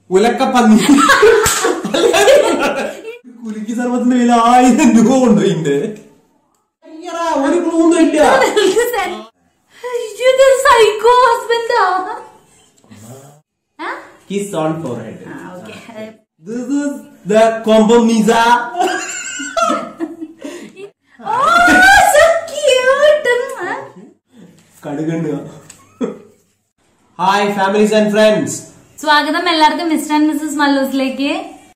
ഉലക്കപ്പന്നി കുലുക്കി സർവത്തിന്റെ വില ആയിരം രൂപ കൊണ്ടുപോയിണ്ട് അയ്യടാ ഒരു ക്ലൂ ഒന്നും ഇല്ല ഇതൊരു സൈക്കോ ഹസ്ബൻഡാ kiss on forehead okay this is the കോംബോമീസ കടുകണ്ണുക ഹായ് ഫാമിലീസ് ആൻഡ് ഫ്രണ്ട്സ് സ്വാഗതം എല്ലാവർക്കും മിസ്റ്റർ ആൻഡ് മിസ്സസ് മല്ലൂസിലേക്ക്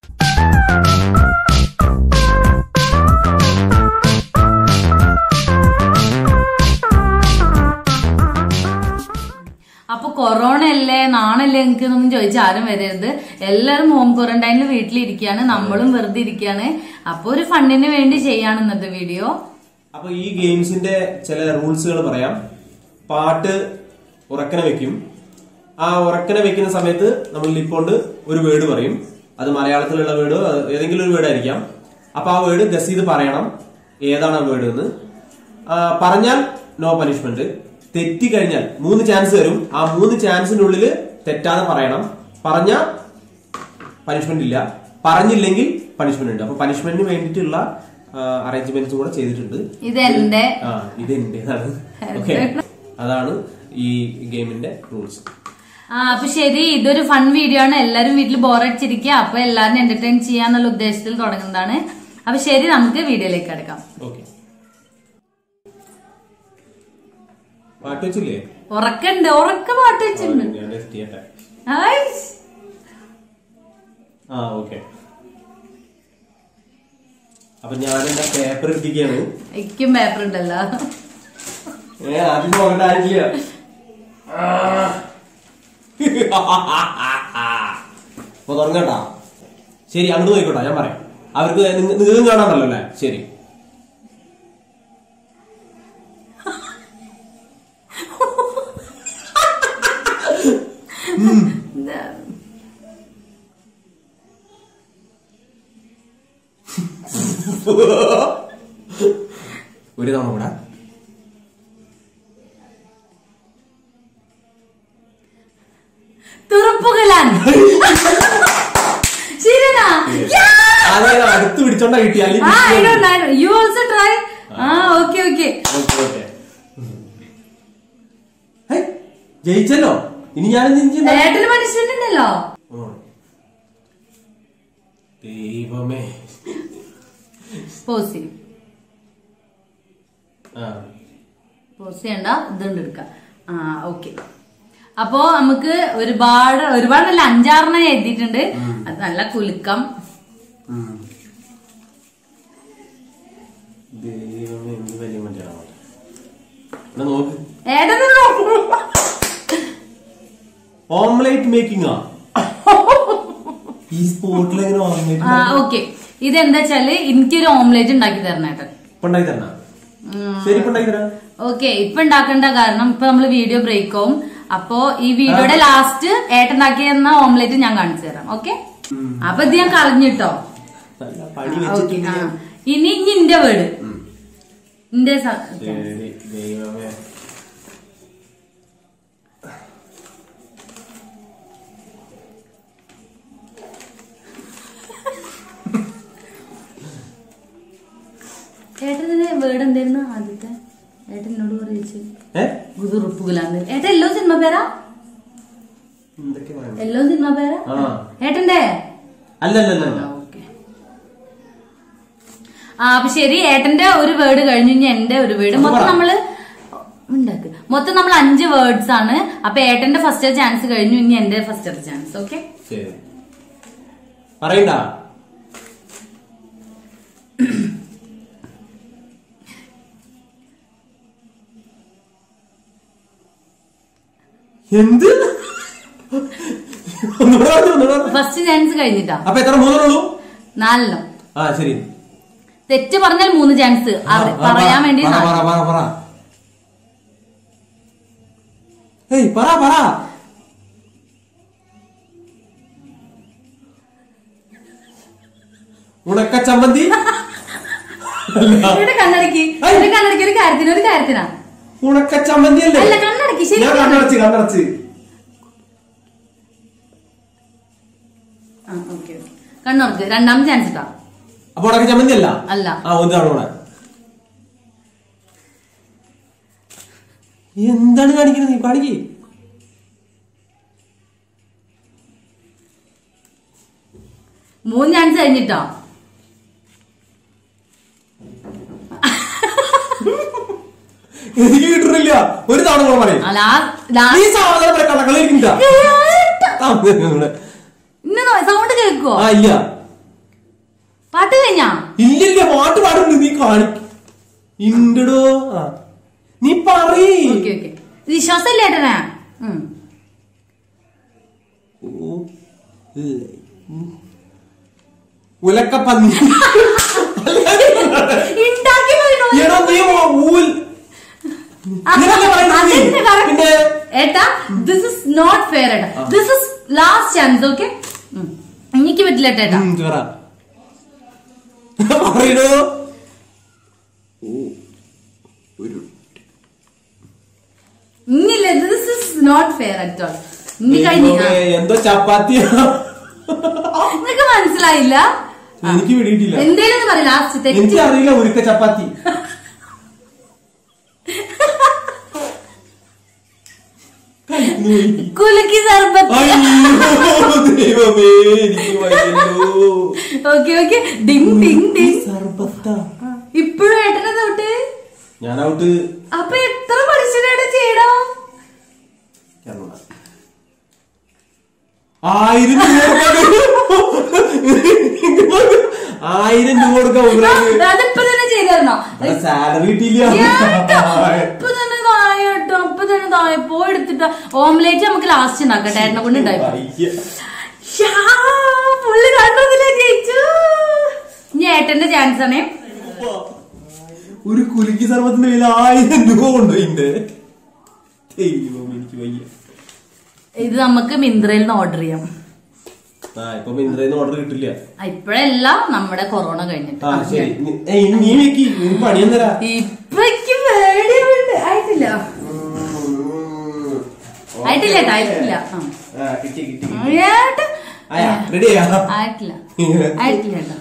അപ്പൊ കൊറോണ അല്ലേ നാണല്ലേ നിങ്ങൾക്ക് എന്നൊന്നും ചോദിച്ചാൽ ആരും വരരുത് എല്ലാവരും ഹോം ക്വാറന്റൈനിൽ വീട്ടിലിരിക്കുകയാണ് നമ്മളും വെറുതെ ഇരിക്കുകയാണ് അപ്പൊ ഒരു ഫണ്ടിന് വേണ്ടി ചെയ്യാണ് ഇന്നത്തെ വീഡിയോ അപ്പൊ ഈ ഗെയിംസിന്റെ ചില റൂൾസുകൾ പറയാം പാട്ട് ഉറക്കനെ വെക്കും ആ ഉറക്കനെ വെക്കുന്ന സമയത്ത് നമ്മൾ ലിപ്പോണ്ട് ഒരു വേർഡ് പറയും അത് മലയാളത്തിലുള്ള വേർഡ് ഏതെങ്കിലും ഒരു വേർഡ് ആയിരിക്കാം അപ്പൊ ആ വേർഡ് ഗസ് ചെയ്ത് പറയണം ഏതാണ് ആ വേർഡ് എന്ന് ആ, പറഞ്ഞാൽ നോ പനിഷ്മെന്റ് തെറ്റി കഴിഞ്ഞാൽ മൂന്ന് ചാൻസ് തരും ആ മൂന്ന് ചാൻസിനുള്ളിൽ തെറ്റാതെ പറയണം പറഞ്ഞ പനിഷ്മെന്റ് ഇല്ല പറഞ്ഞില്ലെങ്കിൽ പനിഷ്മെന്റ് ഉണ്ട് അപ്പൊ പനിഷ്മെന്റിന് വേണ്ടിയിട്ടുള്ള അറേഞ്ച്മെന്റ്സ് കൂടെ ചെയ്തിട്ടുണ്ട് ഇത് എന്റെ ആ ഇത് എന്റേതാണ് ഓക്കെ അതാണ് ഈ ഗെയിമിന്റെ റൂൾസ് ആ അപ്പൊ ശരി ഇതൊരു ഫൺ വീഡിയോ ആണ് എല്ലാരും വീട്ടിൽ ബോറടിച്ചിരിക്കുക അപ്പൊ എല്ലാരും എന്റർടൈൻ ചെയ്യാന്നുള്ള ഉദ്ദേശത്തിൽ തുടങ്ങുന്നതാണ് അപ്പൊ ശരി നമുക്ക് വീഡിയോയിലേക്ക് കിടക്കാം ഓക്കെ പാട്ട് വെച്ചില്ലേ ഉറക്കണ്ട് ഉറക്ക പാട്ട് വെച്ചിട്ടുണ്ട് ഞാൻ ടെസ്റ്റ് ചെയ്യട്ടെ ഹായ്. ആ ഓക്കെ അപ്പൊ ഞാൻ എന്റെ പേപ്പർ എടുത്തിരിക്കുകയാണ് എനിക്കും പേപ്പർ ഉണ്ടല്ലോ ഏ ആദ്യം നോക്കണ്ട ആയിട്ടില്ല അപ്പൊ തുടങ്ങട്ടാ ശരി അങ്ങോട്ട് നോക്കിക്കോട്ടെ ഞാൻ പറയാം അവർക്ക് നിങ്ങൾക്കും കാണാമല്ലോ അല്ലേ ശരി ഒരു തവണ കൂടെ തുറപ്പുകലാൻ ശരിയാ അതെ അടുത്ത് പിടിച്ചോണ്ടാ കിട്ടി ആ I don't you also try ആ ഓക്കെ ഓക്കെ ഓക്കെ ജയിച്ചല്ലോ ഇനി ഞാൻ എന്ത് ചെയ്യും? ഏട്ടന് പണിഷ്മെന്റ് ഉണ്ടല്ലോ ഉം. ദൈവമേ പോസ് ചെയ്യും ആ പോസ് ചെയ്യണ്ട ഇതുണ്ട് എടുക്കാം ആ ഓക്കെ അപ്പോ നമുക്ക് ഒരുപാട് ഒരുപാടല്ല അഞ്ചാറെണ്ണം ഞാൻ എഴുതിയിട്ടുണ്ട് അത് നല്ല കുലുക്കം ഉം. ദൈവമേ എന്ത് വലിയ മറ്റാണോ എന്നാ നോക്ക് ഏട്ടന് നോക്കൂ. ഓംലേറ്റ് മേക്കിംഗ് ആ ഈ സ്പോട്ടിൽ എങ്ങനെ ഓംലേറ്റ് ആ ഓക്കെ ഇതെന്താ വെച്ചാല് എനിക്കൊരു ഓംലേറ്റ് ഉണ്ടാക്കി തരണം ഏട്ടൻ ഇപ്പൊ ഉണ്ടാക്കി തരണ ശരി ഇപ്പൊ ഉണ്ടാക്കി തരാം ഓക്കെ ഇപ്പൊ ഉണ്ടാക്കേണ്ട കാരണം ഇപ്പൊ നമ്മള് വീഡിയോ ബ്രേക്ക് ആവും അപ്പോ ഈ വീഡിയോയുടെ ലാസ്റ്റ് ഏട്ടൻ ഉണ്ടാക്കിയെന്ന ഓംലേറ്റ് ഞാൻ കാണിച്ചു തരാം ഓക്കെ അപ്പൊ ഇത് ഞാൻ കളഞ്ഞിട്ടോ നല്ല പണി ഓക്കെ വെച്ചിട്ടില്ല ഇനി ഇനി ഇന്റെ വീട് ഇന്റെ സ- ശരി ദൈവമേ ഏട്ടന്റെ വീട് എന്തായിരുന്നു ആദ്യത്തെ ഏട്ടൻ എന്നോട് പറയിച്ചു ഏ ഗുതുറുപ്പുകളാണ് ഏട്ടൻ എല്ലോ സിനിമ പേരാ എന്തൊക്കെ പറയുന്നത് എല്ലോ സിനിമ പേരാ ആ ഏട്ടന്റെ അല്ലല്ലല്ല ഓക്കെ ആ അപ്പൊ ശരി ഏട്ടന്റെ ഒരു വേർഡ് കഴിഞ്ഞു ഇനി എന്റെ ഒരു വേർഡ് ഒന്ന് മൊത്തം പറ. നമ്മള് ഉണ്ടാക്ക് മൊത്തം നമ്മൾ അഞ്ച് വേർഡ്സ് ആണ് അപ്പൊ ഏട്ടന്റെ ഫസ്റ്റ് ചാൻസ് കഴിഞ്ഞു ഇനി എന്റെ ഫസ്റ്റ് ചാൻസ് ഓക്കെ ശരി പറയണ്ട എന്ത് ഒന്നുകൂടെ പറഞ്ഞോ, ഒന്നുകൂടെ പറഞ്ഞോ. ഫസ്റ്റ് ചാൻസ് കഴിഞ്ഞിട്ടാ അപ്പൊ എത്ര മൂന്നെണ്ണുള്ളൂ നാലെണ്ണം ആ ശരി തെറ്റ് പറഞ്ഞാൽ മൂന്ന് ചാൻസ് ആ, ആ, പറയാൻ പറ, വേണ്ടി പറ, നാല്. പറ, പറ, പറ. ഏയ് പറ പറ ഉണക്ക ചമ്മന്തി ഇവിടെ കണ്ണടക്കി ഇവിടെ കണ്ണടക്കി ഒരു കാര്യത്തിന് ഒരു കാര്യത്തിനാ ഉണക്ക ചമ്മന്തി അല്ലേ അല്ല കണ്ണടക്കി ശരി ഞാൻ കണ്ണടച്ച് കണ്ണടച്ച് ആ ഓക്കെ ഓക്കെ കണ്ണുറക്ക് രണ്ടാമത്തെ ചാൻസ് ഇട്ടാ അപ്പൊ ഉടക്ക ചമ്മന്തി അല്ല അല്ല ആ ഒന്ന് തവണ കൂടെ എന്താണ് കാണിക്കുന്നത് നീ കാണിക്ക് മൂന്ന് ചാൻസ് കഴിഞ്ഞിട്ടോ എനിക്ക് കിട്ടുന്നില്ല ഒരു തവണ കൂടെ പറയും ആ, ലാ- ലാ- നീ സാധനം പറയും കടകളിരിക്കില്ല ഇന്ന് സൗണ്ട് കേൾക്കോ ആ ഇല്ല പാട്ട് കഴിഞ്ഞാ ഇല്ലില്ല പാട്ട് പാടുന്നു നീ കാണി ഇണ്ടടോ ആ നീ പറയ് ഓക്കെ ഓക്കെ വിശ്വാസം ഇല്ല ഏട്ടനാ ഉം. ഓ, ഏ, ഉം. ഉലക്കപ്പന്നി ഉണ്ടാക്കി പോയിനോ? എടോ നീ ഓ- ഊൽ ആ, ഇങ്ങനല്ലേ പറയുന്നത് നീ? അതെന്നെ correct. പിന്നെ ഏട്ടാ ദിസ് ഇസ് നോട്ട് ഫെയർ ഏട്ടാ this is last chance okay എനിക്ക് പറ്റില്ല ഏട്ടാ ഉം, ഇത് പറ പറയടോ ഓ, ഒരു ഇന്നില്ല this is not fair at all ഇനി കഴിഞ്ഞ ദൈവമേ, എന്തോ ചപ്പാത്തിയാ നിനക്ക് മനസ്സിലായില്ല എനിക്ക് പിടിയിട്ടില്ല എന്തേലും ഒന്ന് പറ ലാസ്റ്റ് തെറ്റ് എനിക്ക് അറിയില്ല ഉരുക്ക ചപ്പാത്തി കഴിക്കുന്നു പോയി. കുലുക്കി സർബത്ത് അയ്യോ, ദൈവമേ എനിക്ക് വയ്യല്ലോ okay okay ding ding ding സർബത്താ ഇപ്പോഴും ഏട്ടനെ തൊട്ട് ഞാൻ ഔട്ട് അപ്പൊ എത്ര മനുഷ്യനാണ് ചെയ്യണം ആയിരം രൂപ കൊടുക്കാൻ- ആയിരം രൂപ കൊടുക്കാൻ ഉപയോഗം അതിപ്പോ തന്നെ ചെയ്തോ സാലറി കിട്ടിയില്ല ഇപ്പൊ തന്നെ താഴെട്ടോ ഇപ്പൊ തന്നെ താഴെ പോയി എടുത്തിട്ട് ഓംലേറ്റ് നമുക്ക് ലാസ്റ്റ് ഉണ്ടാക്കട്ടെ ഏട്ടനെ കൊണ്ട് ഉണ്ടായി അയ്യ. പുള്ളി കണ്ടതില്ല ജയിച്ചു ഇനി ഏട്ടന്റെ ചാൻസ് ആണ് ഒരു കുലുക്കി സർവത്തിന്റെ കയ്യിൽ ആയിരം രൂപ കൊണ്ടുപോയിണ്ട് ദൈവം എനിക്ക് വയ്യ ഇത് നമുക്ക് മിന്ത്രയിൽ നിന്ന് ഓർഡർ ചെയ്യാം ആ ഇപ്പൊ മിന്ത്രന്ന് ഓർഡർ കിട്ടില്ല ആ, ഇപ്പഴല്ല നമ്മുടെ കൊറോണ കഴിഞ്ഞിട്ട് ആ ശരി നി- ഏയ്, ഇനി നീ വെക്കി നീ പണിയം തരാ ഇപ്പൊക്ക് പേടിയുണ്ട് ആയിട്ടില്ല ആയിട്ടില്ല ഏട്ടാ, ആയിട്ടില്ല ആ. കിട്ടി കിട്ടി ഏട്ടാ. ആയാ റെഡിയാ ആയിട്ടില്ല ആയിട്ടില്ല ഏട്ടാ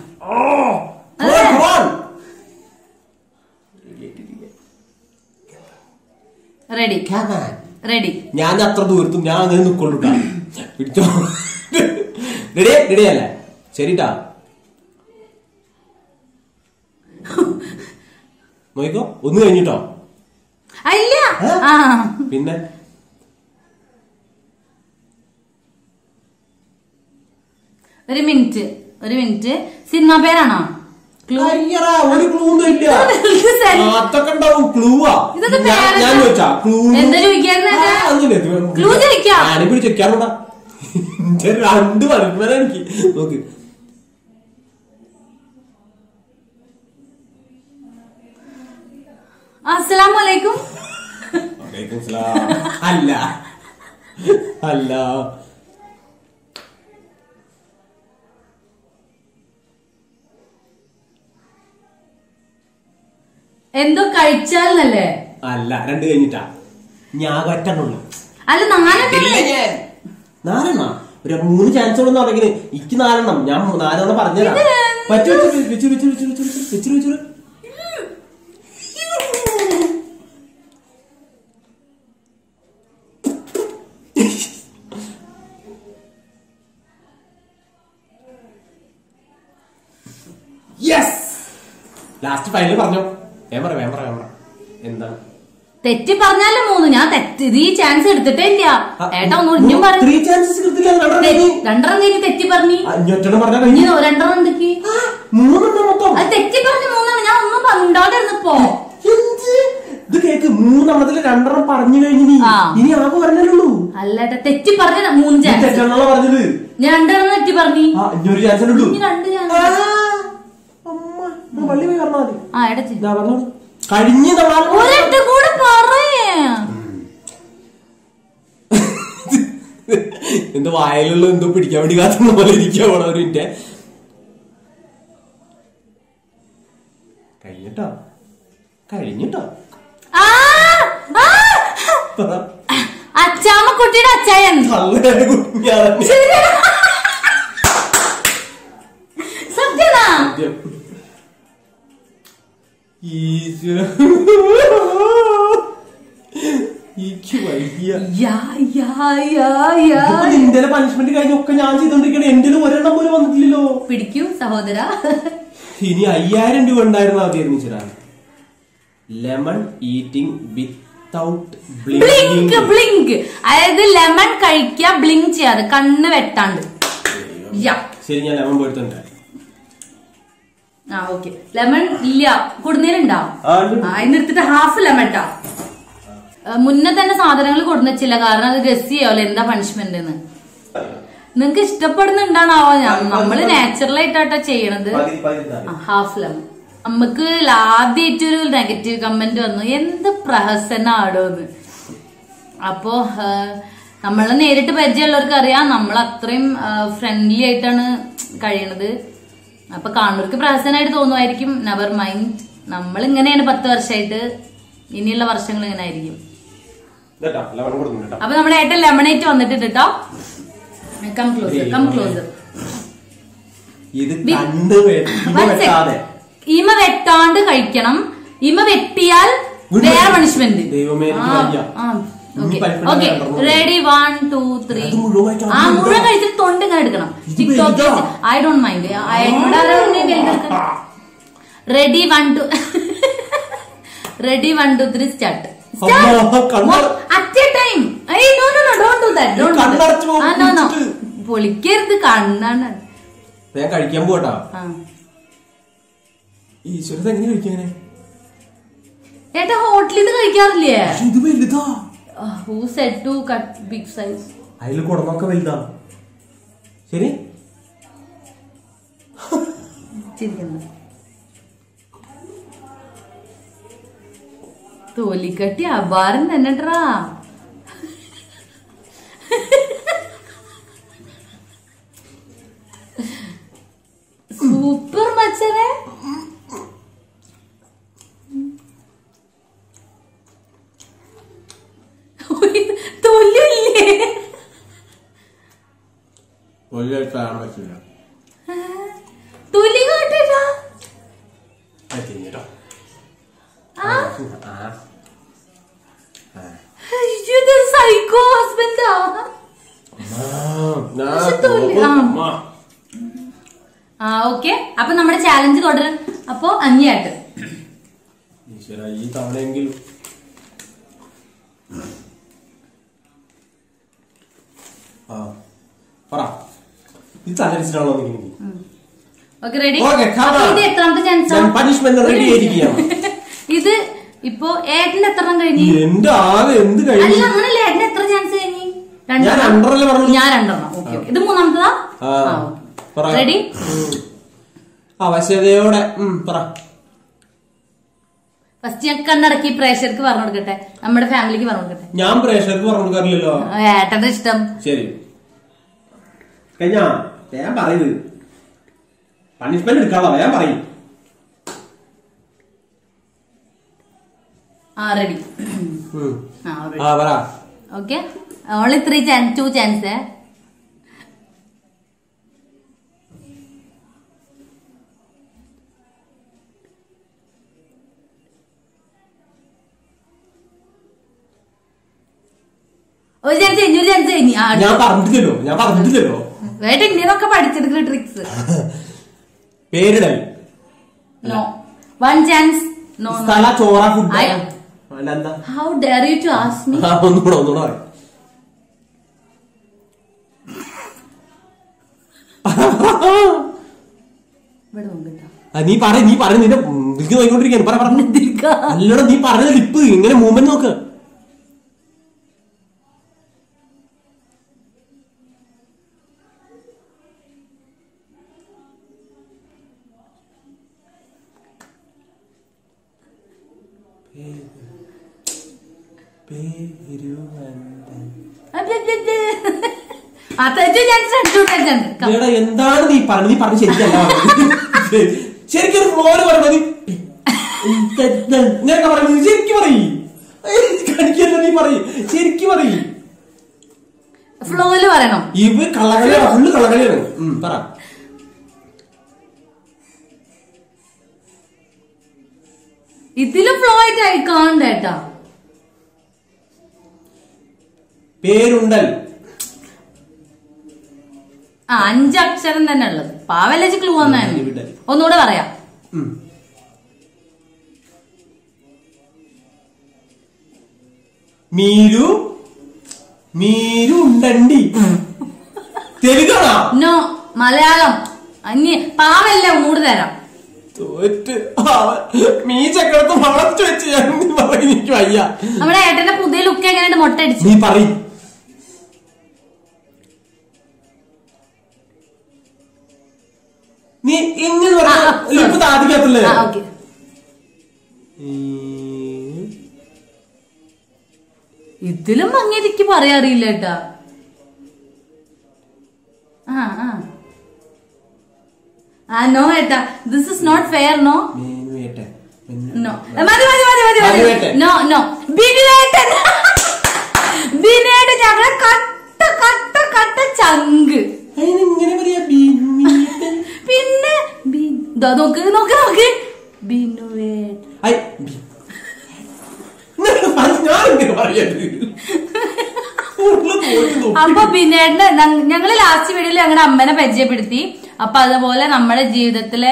റെഡി റെഡി ഞാൻ അത്ര ദൂരത്തും ഞാൻ അങ്ങനെ നിക്കൊള്ളൂ ട്ടാ. പിടിച്ചോ റെഡി റെഡി അല്ലേ ശരിട്ടാ നോക്കിക്കോ ഒന്ന് കഴിഞ്ഞിട്ടോ അല്ല ഏ? ആ പിന്നെ ഒരു മിനിറ്റ് ഒരു മിനിറ്റ് സിനിമ പേരാണോ ക്ലൂ അയ്യടാ, ഒരു ക്ലൂ ഒന്നും ഇല്ല ഇത് സെൽ- ആ, അതൊക്കെ ഉണ്ടാവും ക്ലൂവാ ഇതൊക്കെ ഞാൻ പേരൊക്കെ- ഞാൻ ചോദിച്ചാ ക്ലൂ എന്താ ചോദിക്കാന്ന് വെച്ചാ? Clue ചോദിക്കാം. ഞാനിപ്പോ ചെക്കാറുണ്ടാ രണ്ട് മണിക്കൂറാ എനിക്ക് നോക്ക് അസ്സലാമു അലൈക്കും വലൈക്കും സലാം. അല്ല അല്ല എന്തോ കഴിച്ചാലല്ലേ അല്ല രണ്ട് കഴിഞ്ഞിട്ടാ ഞാൻ ഒറ്റണ്ണുള്ളൂ അല്ല നാലെണ്ണം നാലെണ്ണ ഒരു മൂന്ന് ചാൻസ് ഉള്ളു തുടങ്ങിയത് എനിക്ക് നാലെണ്ണം ഞാൻ മൂ- നാലെണ്ണം പറഞ്ഞതാ പറ്റു വെച്ചു വെച്ചു വെച്ചു വെച്ചു വെച്ചു വെച്ചു വെച്ചു വെച്ചു യെസ് ലാസ്റ്റ് ഫൈനൽ പറഞ്ഞോ വേം പറ വേം പറ വേം പറ എന്താണ് തെറ്റി പറഞ്ഞാലും മൂന്ന് ഞാൻ തെറ്റ് ഇത് ഈ ചാൻസ് എടുത്തിട്ടേ ഇല്ല ഏട്ടാ ഒന്ന് ഇഞ്ഞും പറഞ്ഞു ത്രീ ചാൻസസ് കിട്ടില്ല രണ്ടെണ്ണം കഴിഞ്ഞ്. രണ്ടെണ്ണം കഴിഞ്ഞ് തെറ്റി പറഞ്ഞു അഞ്ഞൊറ്റെണ്ണം പറഞ്ഞാൽ ഇനി കഴിഞ്ഞു രണ്ടെണ്ണം എന്തൊക്കെ മൂന്നെണ്ണം മൊത്തം അത് തെറ്റി പറഞ്ഞു മൂന്നാണ് ഞാൻ ഒന്നും പറഞ്ഞോണ്ടിരുന്നപ്പോ എന്ത്? ഇത് കേക്ക് മൂന്നെണ്ണത്തില് രണ്ടെണ്ണം പറഞ്ഞു കഴിഞ്ഞു നീ ആ. ഇനി ആകെ പറഞ്ഞല്ലുള്ളൂ അല്ലേട്ടാ തെറ്റി പറഞ്ഞ മൂന്ന് ചാൻസ് തെറ്റെണ്ണ പറഞ്ഞത് ഞാൻ രണ്ടെണ്ണം തെറ്റി പറഞ്ഞു ആ ഇനി ഒരു ചാൻസ് ഉള്ളൂ ഇനി രണ്ട് ആ, ചാൻസ് അമ്മ എന്നാ പള്ളി പോയി പറഞ്ഞാൽ മതി ആ എടാ ചെയ്. ഇതാ പറഞ്ഞോളൂ കഴിഞ്ഞ തവണ ഒരൊറ്റ കൂടെ പറയേ എന്തോ വായലുള്ള എന്തോ പിടിക്കാൻ വേണ്ടി കാത്തുന്ന പോലെ ഇരിക്കുക അവിടെ ഒരു മിനിറ്റ് കഴിഞ്ഞിട്ടോ കഴിഞ്ഞിട്ടോ ആ ആ! അച്ചാമ്മ കുട്ടിയുടെ അച്ചായൻ തള്ളയുടെ കുഞ്ഞാതെ ശരി. സത്യം ഈശ്വര എനിക്ക് വയ്യ യാ യാ യാ യാ ഇതിപ്പോ നിന്റെ പണിഷ്മെന്റ് കഴിഞ്ഞൊക്കെ ഞാൻ ചെയ്തോണ്ടിരിക്കണേ എന്റെ ഒരെണ്ണം പോലും വന്നിട്ടില്ലല്ലോ പിടിക്കൂ സഹോദര ഇനി അയ്യായിരം രൂപ ഉണ്ടായിരുന്ന മതിയായിരുന്നു ചേരാ lemon eating without blink blink അതായത് ലെമൺ കഴിക്കുക ബ്ലിങ്ക് ചെയ്യാതെ കണ്ണ് വെട്ടാണ്ട് യാ ശരി ഞാൻ ലെമൺ പോയിട്ട് ആ ഓക്കെ ലെമൺ ഇല്ല കൊടുന്നേലുണ്ടാ ആ എന്നിട്ട് ഹാഫ് ലെമൺ ഇട്ടാ ആ, മുന്നേ തന്നെ സാധനങ്ങൾ കൊടുന്നിച്ചില്ല കാരണം അത് ഗസ് ചെയ്യാവല്ലോ എന്താ പണിഷ്മെന്റ് എന്ന് നിങ്ങക്ക് ഇഷ്ടപ്പെടുന്നുണ്ടാണാവോ ഞാൻ നമ്മള് നാച്ചുറൽ ആയിട്ടാട്ടോ ചെയ്യണത് ഹാഫ് ലെമൺ നമുക്ക് ആദ്യമായിട്ടൊരു നെഗറ്റീവ് കമന്റ് വന്നു എന്ത് പ്രഹസനാടോന്ന് അപ്പോ ആ, നമ്മളെ നേരിട്ട് പരിചയമുള്ളവർക്ക് അറിയാം നമ്മൾ അത്രയും ഫ്രണ്ട്ലി ആയിട്ടാണ് കഴിയണത് അപ്പൊ കാണുന്നവർക്ക് പ്രഹസനായിട്ട് തോന്നുമായിരിക്കും നെവർ മൈൻഡ് നമ്മൾ ഇങ്ങനെയാണ് പത്ത് വർഷമായിട്ട് ഇനിയുള്ള വർഷങ്ങൾ ഇങ്ങനെ ആയിരിക്കും ലെമൺ കൊടുക്കുന്നു കേട്ടോ അപ്പൊ നമ്മുടെ ഏട്ടൻ ലെമണേറ്റ് വന്നിട്ടുണ്ട് കേട്ടോ കം ക്ലോസർ കം ക്ലോസർ ഇത് കണ്ട് വെ- ഇത് വെട്ടാതെ ഇമ വെട്ടാണ്ട് കഴിക്കണം ഇമ വെട്ടിയാൽ വിട്. വേറെ പണിഷ്മെന്റ് ദൈവമേ, എനിക്ക് വയ്യ. ഈ punishment ഓക്കെ ഞാൻ പറഞ്ഞു. റെഡി വൺ ടു ത്രീ അത് മുഴുവൻ കഴിക്കാൻ ആ പറ്റില്ല. മുഴുവൻ കഴിച്ചിട്ട് തൊണ്ട് ഇങ്ങനെ എടുക്കണം ഇത് വലുതാ. I don't mind ready one two ready one two three start അമ്മ, കണ്ണ് at a time no no no don't do that don't കണ്ണടച്ച് പോകും, ആ നോ നോ കുടിച്ചിട്ട്. പൊളിക്കരുത് കണ്ണാണ് ഞാൻ കഴിക്കാൻ പോട്ടാ ആ ഈശ്വരത് എങ്ങനെ കഴിക്കാനെ ഏട്ടാ ഹോട്ടലിൽ നിന്ന് കഴിക്കാറില്ലേ ഇത് വലുതാ who said to cut big size അതിൽ കുടമൊക്കെ വലുതാ ശരി ചിരിക്കുന്നു തോലിക്കട്ടി അപാരം തന്നെട്ടാ സൂപ്പർ മച്ചനെ തൊല്ലില്ലേ വലിയ കാണാൻ പറ്റില്ല തൊലി കാട്ടിട്ടാ പറ്റിട്ടോ ആ ഇത് സൈക്കോ ഹസ്ബൻഡാ പക്ഷെ തൊലി- ആ. ആ ഓക്കെ അപ്പൊ നമ്മുടെ ചാലഞ്ച് തുടരും അപ്പൊ അഞ്ഞാട്ട് ഈശ്വര ഈ തവണയെങ്കിലും ആ പറ ഇത് തലരിച്ചിട്ടാണോ നിൽക്കുന്നത് okay ready Okay, come on. ഇത് എത്രാമത്തെ ചാൻസ് ഞാൻ punishment ready ആയിരിക്കുകയാണ്. ഇത് ഇപ്പൊ ഏട്ടന് എത്ര എണ്ണം കഴിഞ്ഞു എന്റെ ആകെ എന്ത് അല്ല കഴിഞ്ഞു അങ്ങനല്ല ഏട്ടന് എത്ര ചാൻസ് കഴിഞ്ഞു ഞാൻ രണ്ടെണ്ണല്ലേ പറഞ്ഞുള്ളൂ. ഞാൻ രണ്ടെണ്ണം ഓക്കെ ഇത് മൂന്നാമത്തതാ ആ, പറ. റെഡി ഉം. അവശതയോടെ ഉം, പറ ഫസ്റ്റ് ഞാൻ കണ്ണടക്കി പ്രേക്ഷകർക്ക് പറഞ്ഞു കൊടുക്കട്ടെ നമ്മുടെ ഫാമിലിക്ക് പറഞ്ഞു കൊടുക്കട്ടെ ഞാൻ പ്രേക്ഷകർക്ക് പറഞ്ഞു കൊടുക്കാറില്ലല്ലോ ഏട്ടന്റെ ഇഷ്ടം ശരി കഴിഞ്ഞാ ഞാൻ പറയുന്നത് പണിഷ്മെന്റ് എടുക്കാളോ ഞാൻ പറയും ആ റെഡി ഉം. ആ റെഡി ആ പറ okay only three chance two chance ഒരു ചാൻസ് കഴിഞ്ഞു ഒരു ചാൻസ് കഴിഞ്ഞു ആ ഞാൻ പറഞ്ഞിട്ടില്ലല്ലോ ഞാൻ പറഞ്ഞിട്ടില്ലല്ലോ വേട്ട ഇന്നൊക്കെ പഠിച്ചെടുക്കുന്ന ട്രിക്സ് പേരിടൽ no one chance no no സ്ഥല ചോറ ഫുഡ് ആയ. അല്ല എന്താ how dare you to ask me ആ, ഒന്നുകൂടെ ഒന്നുകൂടെ പറയും ഇവിടെ നോക്കട്ടോ ആ, നീ പറ നീ പറ നിന്റെ ഇതിക്ക് നോക്കിക്കൊണ്ടിരിക്കാൻ പറ പറ അല്ലടാ നീ പറഞ്ഞ ലിപ്പ് ഇങ്ങനെ മൂവ്മെന്റ് നോക്ക് അത്തച്ചു ചാൻസ് രണ്ടു ചാൻസ് എടാ എന്താണ് നീ പറഞ്ഞത് നീ പറഞ്ഞ ശരിക്കല്ല പറഞ്ഞത്. ശരിക്കും ഒരു ഫ്ലോര് പറഞ്ഞത് ഇങ്ങനെയൊക്കെ പറയുന്നത് ശരിക്കും പറയ് കടിക്കല്ല നീ പറയ് ശരിക്കും പറയ് ഫ്ലോയില് പറയണം ഇവ് കള്ളകളിയാണ് ഫുള്ള് കള്ളകളിയാണ് ഉം, പറ ഇതിലും ഫ്ലോ ആയിട്ട് ആയി കാണണ്ടേട്ടാ പേരുണ്ടൽ ആ അഞ്ചക്ഷരം തന്നെ ഉള്ളത് പാവലേജ് ക്ലൂ വന്നാണ് ഇവിടെ. ഒന്നുകൂടെ പറയാം ഉം. മീരു മീരു ഉണ്ടണ്ടി തെലുങ്കാണോ നോ മലയാളം അന്യ പാവല്ല ഒന്നുകൂടെ തരാം തോറ്റ് മീ ചക്രത്ത് വളർത്തു വെച്ച് ഞാൻ പറയും എനിക്ക് വയ്യ നമ്മുടെ ഏട്ടന്റെ പുതിയ ലുക്ക് എങ്ങനെയുണ്ട് മുട്ട അടിച്ചു നീ പറയും നീ എങ്ങനെ ആ, ആ, sorry. ഇപ്പൊ താതിക്കത്തില്ലേ ആ ഓക്കെ ഇതിലും ഭംഗിക്ക് പറയാറിയില്ല ഏട്ടാ ആ ആ ആ നോ ഏട്ടാ this is not fair no no മതി മതി മതി മതി മതി ബിനുവേട്ടൻ. നോ നോ ബിനുവേട്ടൻ ബിനുവേട്ടൻ ഞങ്ങളെ കട്ട കട്ട കട്ട ചങ്ക് ഇങ്ങനെ പറയാ ബിനുവേട്ടൻ. പിന്നെ ബി- ദാ നോക്ക് നോക്ക് നോക്ക് ബിനുവേട്ടൻ ഐ, ബി- ഞാൻ ഇങ്ങനെ പറയരുത് ഉള്ള തോറ്റ് നോക്കി. അപ്പൊ ബിനേട്ടന് ഞങ്ങള് ലാസ്റ്റ് വീഡിയോയിൽ ഞങ്ങളുടെ അമ്മനെ പരിചയപ്പെടുത്തി അപ്പൊ അതുപോലെ നമ്മുടെ ജീവിതത്തിലെ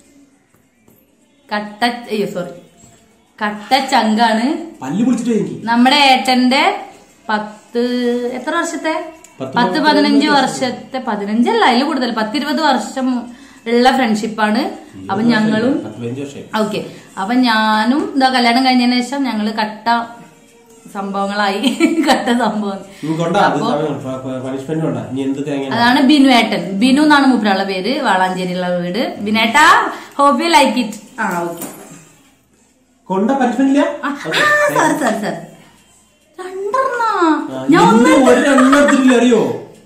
കട്ട അയ്യോ സോറി കട്ട ചങ്കാണ് പല്ല് പിടിച്ചിട്ട് എനിക്ക് നമ്മുടെ ഏട്ടന്റെ പത്ത് എത്ര വർഷത്തെ പത്ത് പത്ത് പതിനഞ്ച് വർഷത്തെ പതിനഞ്ചല്ല അതിൽ കൂടുതൽ പത്തിരുപത് വർഷം ഉള്ള ഫ്രണ്ട്ഷിപ്പാണ് അപ്പൊ ഞങ്ങളും പത്ത് പതിനഞ്ച് വർഷം ഓക്കെ അപ്പൊ ഞാനും ഇതാ കല്യാണം കഴിഞ്ഞതിന് ശേഷം ഞങ്ങള് കട്ട സംഭവങ്ങളായി കട്ട സംഭവം നീ കൊണ്ടാ അത് അപ്പൊ പണിഷ്മെന്റ് കൊണ്ടാ നീ എന്ത് തേങ്ങ അതാണ് ബിനു ഏട്ടൻ ബിനു എന്നാണ് മൂപ്പരാളുടെ പേര് വാളാഞ്ചേരിയുള്ള വീട് ബിനേട്ടാ ഹോപ്പ് യു ലൈക്ക് ഇറ്റ് ആ ഓക്കെ കൊണ്ട പണിഷ്മെന്റ് ഇല്ല സാർ സാർ സാർ രണ്ടെണ്ണ ഞാൻ ഒന്ന് ഒരെണ്ണത്തിൽ അറിയോ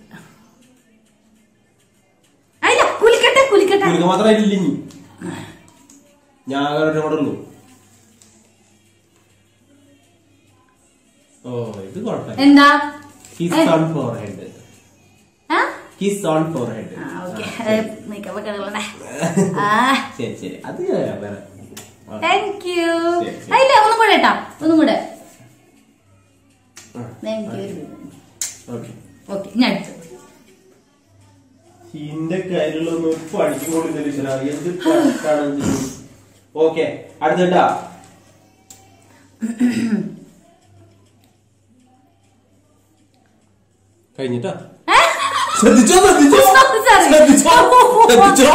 അല്ല കുലിക്കട്ടെ കുലിക്കട്ടെ കുരുക്ക മാത്രമായിട്ടില്ല ഇനി ഞാൻ ഒരെണ്ണം ഉള്ളൂ ഓ ഇത് കുഴപ്പമില്ല എന്താ കിസ് ഓൺ ഫോർ ഹെഡ് ആ? കിസ് ഓൺ ഫോർ ഹെഡ് ആ, ഓക്കെ മേക്കപ്പ് ഒക്കെ ഇടണേ ആ ശരി ശരി അത് വേറെ ആ. താങ്ക് യു ശരി, ശരി. ഇല്ല ഒന്നും കൂടെ ഏട്ടാ ഒന്നും കൂടെ താങ്ക് യു ഓക്കെ ഓക്കെ ഞാൻ എടുത്തു ഹിന്റെ കാര്യങ്ങളൊന്നും പഠിക്കുമ്പോഴും എന്ത് പഠിക്കാണ് ഓക്കെ അടുത്തട്ടാ കഴിഞ്ഞിട്ടാ ശ്രദ്ധിച്ചോ ശ്രദ്ധിച്ചോ Sorry, sorry. ശ്രദ്ധിച്ചോ ശ്രദ്ധിച്ചോ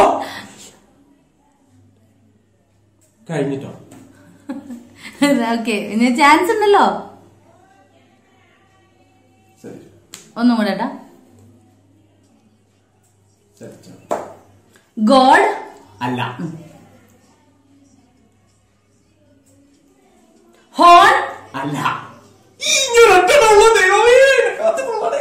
കഴിഞ്ഞിട്ടോ ഓക്കെ ഇനി ചാൻസ് ഉണ്ടല്ലോ ശരി ഒന്നും കൂടെ ഏട്ടാ ശ്രദ്ധിച്ചോ ഗോഡ് അല്ല ഹോൺ അല്ല ഈ ഒരൊറ്റ ദൈവമേ അത് കൊള്ളണേ.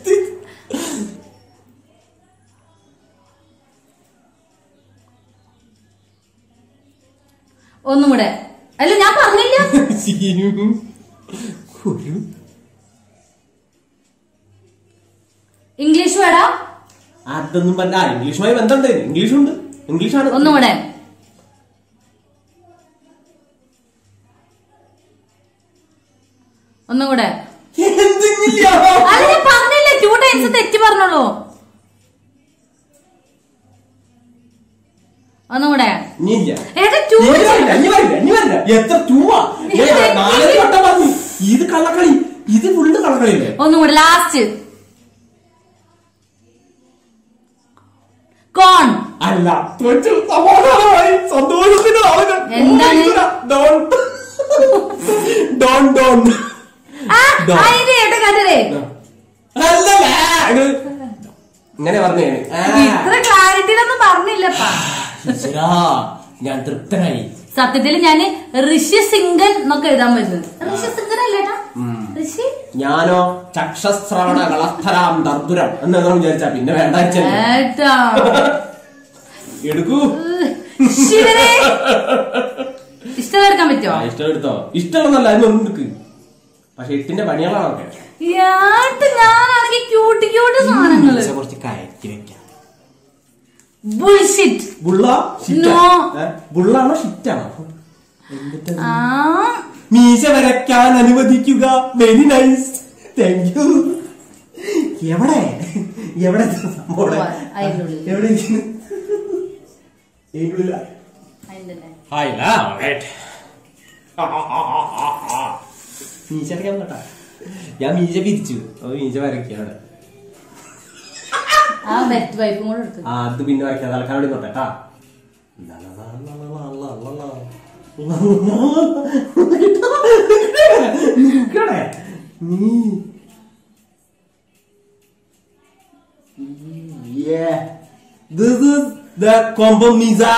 ഒന്നും കൂടെ അല്ല ഞാൻ പറഞ്ഞില്ല സീനു ഒരു ഇംഗ്ലീഷ് വേടാ അതൊന്നും പറഞ്ഞ ആ, ഇംഗ്ലീഷുമായി ബന്ധമുണ്ട് ഇംഗ്ലീഷുണ്ട് ഇംഗ്ലീഷാണ് ഒന്നും കൂടെ ഒന്നും കൂടെ എന്തില്ല അല്ല ഞാൻ പറഞ്ഞില്ലേ ടു ടൈംസ് തെറ്റി പറഞ്ഞോളൂ ഒന്നും കൂടെ ഇനിയില്ല ഏട്ടാ ടു ഇനി വരില്ല, ഇനി വരില്ല, ഇനി വരില്ല. എത്ര ടൂവാ ഏ, നാലഞ്ച് വട്ടം പറഞ്ഞു ഇത് കള്ളക്കളി ഇത് ഫുള്ള് കള്ളക്കളിയല്ലേ ഒന്നും കൂടെ ലാസ്റ്റ് കോൺ അല്ല തോറ്റു സമാധാനമായി സന്തോഷത്തിന്റെ ആളുകൾ എന്താണ്? ഡോൺ ഡോൺ ഡോൺ ആ Dog. ആ, ഇത് ഏട്ടാ കണ്ടതേ അല്ലല്ല ഇത് ഇങ്ങനെ പറഞ്ഞേ ആ. ഇത്ര ക്ലാരിറ്റിയിലൊന്നും പറഞ്ഞില്ലപ്പാ ഈശ്വരാ, ഞാൻ തൃപ്തനായി സത്യത്തിൽ ഞാൻ ഋഷി സിംഗൻ എന്നൊക്കെ എഴുതാൻ പറ്റുന്നത് ഋഷി സിംഗൻ അല്ലേ ഏട്ടാ ഋഷി ഞാനോ ചക്ഷശ്രവണ കളസ്ഥരാം ദർദുരം എന്ന് വിചാരിച്ചാ പിന്നെ വേണ്ട വെച്ചല്ലേ. ഏട്ടാ എടുക്കൂ ശിവനെ ഇഷ്ടം എടുക്കാൻ പറ്റുമോ ആ, ഇഷ്ടം എടുത്തോ ഇഷ്ടമൊന്നല്ല അതിനൊന്നും എടുക്ക് പക്ഷെ ഇട്ടിന്റെ പണികളാണൊക്കെ ഏട്ടാ ഞാനാണെങ്കിൽ ക്യൂട്ട് ക്യൂട്ട് സാധനങ്ങള് പക്ഷെ കുറച്ച് കയറ്റി വെക്കാം ബുൾഷിറ്റ് ബുള്ള ഷിറ്റാ? No. ഏ? ബുള്ളാണോ ഷിറ്റാണോ എന്നിട്ട് ആ മീശ വരയ്ക്കാൻ അനുവദിക്കുക വെരി നൈസ് താങ്ക് യു എവിടെ എവിടെ സംഭവം ഇവിടെ? അതിന്റെ ഉള്ളിൽ. എവിടെ ഇരിക്കുന്നു? ഇതിന്റെ ഉള്ളിലാ? അതിന്റെ അല്ലേ? Hi love it. മീശ വരയ്ക്കാൻ കേട്ടാ ഞാൻ മീശ പിരിച്ചു അപ്പൊ മീശ വരയ്ക്കാണ് ആ വെറ്റ് വൈപ്പും കൂടെ എടുത്തു ആ അത് പിന്നെ വരയ്ക്കാം തൽക്കാലം വേണ്ടി നോട്ടെ നിക്കണേ നീ Yeah. This is the combo pizza.